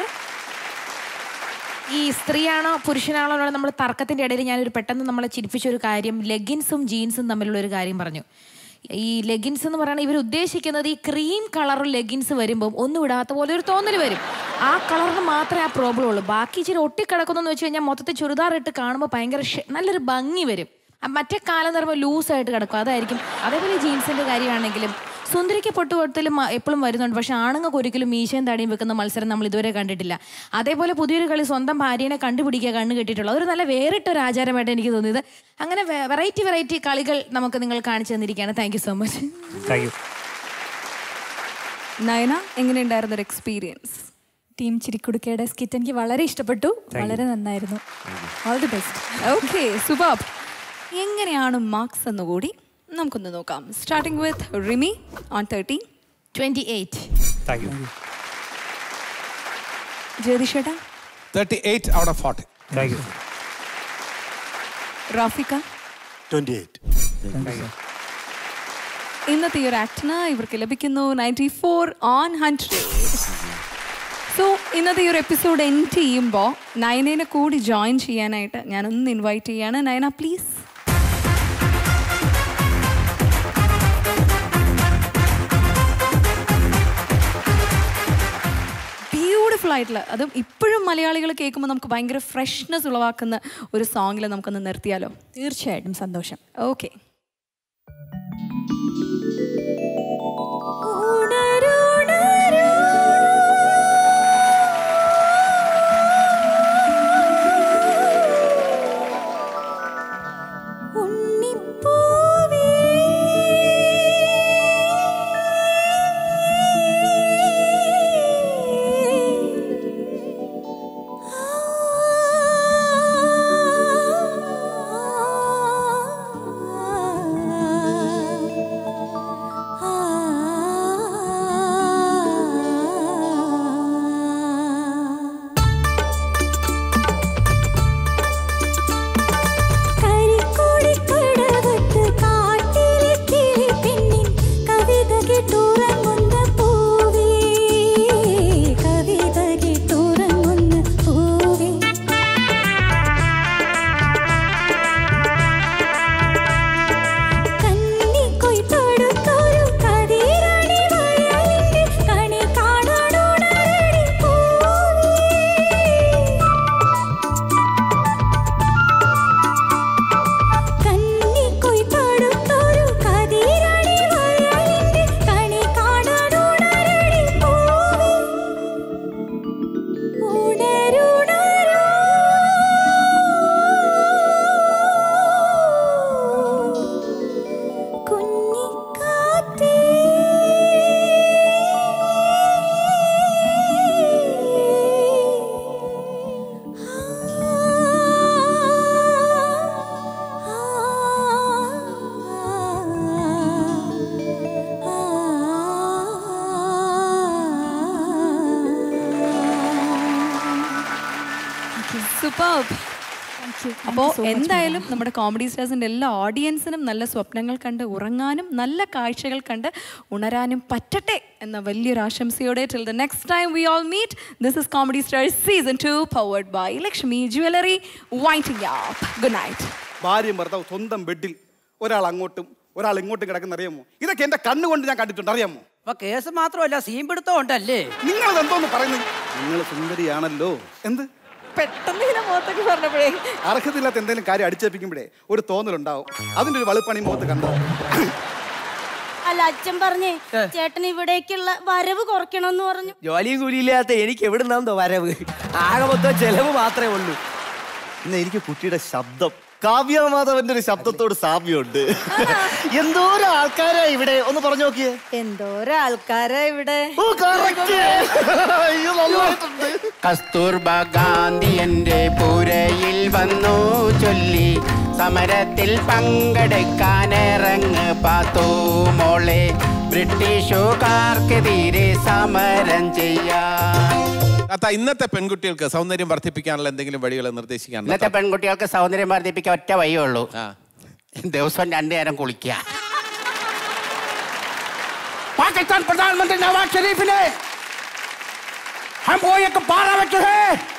ഈ സ്ത്രീയാണോ പുരുഷനാണോ എന്നുള്ള നമ്മൾ തർക്കത്തിന്റെ ഇടയിൽ ഞാനൊരു പെട്ടെന്ന് നമ്മളെ ചിരിപ്പിച്ച ഒരു കാര്യം ലെഗിൻസും ജീൻസും തമ്മിലുള്ള ഒരു കാര്യം പറഞ്ഞു ഈ ലെഗിൻസ് എന്ന് പറയുന്നത് ഇവർ ഉദ്ദേശിക്കുന്നത് ഈ ക്രീം കളർ ലെഗിൻസ് വരുമ്പോൾ ഒന്നും ഇടാത്ത പോലെ ഒരു തോന്നൽ വരും ആ കളറിന് മാത്രമേ ആ പ്രോബ്ലം ഉള്ളൂ ബാക്കി ഇച്ചിരി ഒട്ടിക്കിടക്കുന്നു വെച്ച് കഴിഞ്ഞാൽ മൊത്തത്തിൽ ചുരിദാർ ഇട്ട് കാണുമ്പോൾ ഭയങ്കര ഷെ- നല്ലൊരു ഭംഗി വരും ആ മറ്റേ കാലം എന്ന് പറയുമ്പോൾ ലൂസായിട്ട് കിടക്കും അതായിരിക്കും അതേപോലെ ജീൻസിന്റെ കാര്യമാണെങ്കിലും സുന്ദരിക്ക് പൊട്ടുകൊടുത്തലും എപ്പോഴും വരുന്നുണ്ട് പക്ഷെ ആണുങ്ങൾക്ക് ഒരിക്കലും മീശയും താടിയും വെക്കുന്ന മത്സരം നമ്മൾ ഇതുവരെ കണ്ടിട്ടില്ല അതേപോലെ പുതിയൊരു കളി സ്വന്തം ഭാര്യനെ കണ്ടുപിടിക്കുക കണ്ണു കെട്ടിയിട്ടുള്ളത് അതൊരു നല്ല വേറിട്ട ഒരു ആചാരമായിട്ട് എനിക്ക് തോന്നിയത് അങ്ങനെ വെറൈറ്റി വെറൈറ്റി കളികൾ നമുക്ക് നിങ്ങൾ കാണിച്ചു തന്നിരിക്കുകയാണ് thank you so much thank you Nayana എങ്ങനെയുണ്ടായിരുന്നു ഒരു എക്സ്പീരിയൻസ് ടീം ചിരിക്കുടുക്കയുടെ സ്കിറ്റ് എനിക്ക് വളരെ ഇഷ്ടപ്പെട്ടു വളരെ നന്നായിരുന്നു ഓൾ ദി ബെസ്റ്റ് ഓക്കെ സുബാബ് എങ്ങനെയാണ് മാർക്സ് എന്ന് കൂടി നമുക്കൊന്ന് നോക്കാം starting with Rimi on thirty twenty eight thank you ജ്യോതിഷേട്ടാ thirty eight out of forty thank you Rafika twenty eight ഇന്നത്തെ ഈ ഒരു ആക്ടിന് ഇവർക്ക് ലഭിക്കുന്നു ninety four on hundred so ഇന്നത്തെ ഈ ഒരു എപ്പിസോഡ് എൻഡ് ചെയ്യുമ്പോൾ നയനേനെ കൂടി ജോയിൻ ചെയ്യാനായിട്ട് ഞാനൊന്ന് ഇൻവൈറ്റ് ചെയ്യാണ് നയന പ്ലീസ് ബ്യൂട്ടിഫുൾ ആയിട്ടുള്ള അതും ഇപ്പോഴും മലയാളികൾ കേൾക്കുമ്പോൾ നമുക്ക് ഭയങ്കര ഫ്രഷ്നെസ് ഉളവാക്കുന്ന ഒരു സോങ്ങിൽ നമുക്കൊന്ന് നിർത്തിയാലോ തീർച്ചയായിട്ടും സന്തോഷം ഓക്കെ കരിക്കോടിക്കടവത്ത് കാട്ടിലെ കിളിപ്പെണ്ണിൻ കവിത കേട്ടുറങ്ങുന്ന പൂവേ കവിത കേട്ടുറങ്ങുന്ന പൂവേ കന്നിക്കൊയ് തൊടുത്തൊരു കതിരണി വയലിന്റെ കണി കാണാനോടരടി പൂവേ കന്നിക്കൊയ് തൊടുത്തൊരു കതിരണി വയലിന്റെ കണി കാണാനോടരടി പൂവേ ഉണരുണരൂ കുഞ്ഞിക്കാറ്റേ സൂപ്പർ അപ്പോൾ എന്തായാലും നമ്മുടെ കോമഡി സ്റ്റാർസിൻ്റെ എല്ലാ ഓഡിയൻസിനും നല്ല സ്വപ്നങ്ങൾ കണ്ട് ഉറങ്ങാനും നല്ല കാഴ്ചകൾ കണ്ട് ഉണരാനും പറ്റട്ടെ എന്ന വലിയൊരു ആശംസയോടെ till the next time we all meet this is comedy stars season two powered by Lakshmi jewellery waiting app good night ഭാര്യയും ഭർത്താവ് സ്വന്തം ബെഡിൽ ഒരാൾ അങ്ങോട്ടും ഒരാൾ ഇങ്ങോട്ടും കിടക്കുന്ന അറിയാമോ ഇതൊക്കെ എന്റെ കണ്ണുകൊണ്ട് ഞാൻ കണ്ടിട്ടുണ്ട് അറിയാമോ അപ്പൊ കേസ് മാത്രമല്ല സീൻ പിടുത്തം ഉണ്ടല്ലേ നിങ്ങൾ എന്തോന്ന് പറയുന്നത് നിങ്ങൾ സുന്ദരിയാണല്ലോ എന്ത് പെട്ടെന്ന് ഇങ്ങനെ മുഖത്തൊക്കെ പറഞ്ഞപ്പോഴേ അർഹതയില്ലാത്ത എന്തെങ്കിലും കാര്യം അടിച്ചേപ്പിക്കുമ്പോഴേ ഒരു തോന്നലുണ്ടാവും അതിന്റെ ഒരു വളുപ്പണി മുഖത്ത് കണ്ടോ അല്ല അച്ഛൻ പറഞ്ഞേ ചേട്ടൻ ഇവിടേക്കുള്ള വരവ് കുറയ്ക്കണമെന്ന് പറഞ്ഞു ജോലിയും കൂലിയില്ലാത്ത എനിക്ക് എവിടുന്നാന്തോ വരവ് ആകെ മൊത്തം ചെലവ് മാത്രമേ ഉള്ളൂ ഇന്ന് എനിക്ക് കുട്ടിയുടെ ശബ്ദം കാവ്യമാധവന്റെ ഒരു ശബ്ദത്തോട് സാമ്യമുണ്ട് എന്തോരം ആൾക്കാരാ ഇവിടെ ഒന്ന് പറഞ്ഞു നോക്കിയേ എന്തോരം ആൾക്കാരാ ഇവിടെ അയ്യോ നന്നായിട്ടുണ്ട് കസ്തൂർബ ഗാന്ധി എന്റെ പുരയിൽ വന്നു ചൊല്ലി സമരത്തിൽ പങ്കെടുക്കാനിറങ്ങ് പാത്തു മോളെ ബ്രിട്ടീഷുകാർക്കെതിരെ സമരം ചെയ്യാൻ അത്ത ഇന്നത്തെ പെൺകുട്ടികൾക്ക് സൗന്ദര്യം വർദ്ധിപ്പിക്കാനുള്ള എന്തെങ്കിലും വഴികൾ നിർദ്ദേശിക്കാനുണ്ടോ ഇന്നത്തെ പെൺകുട്ടികൾക്ക് സൗന്ദര്യം വർദ്ധിപ്പിക്കാൻ ഒറ്റ വഴിയേ ഉള്ളൂ ദിവസം രണ്ടു നേരം കുളിക്കുക पाकिस्तान प्रधानमंत्री नवाज शरीफ ने हम वो एक बारह बच्चे हैं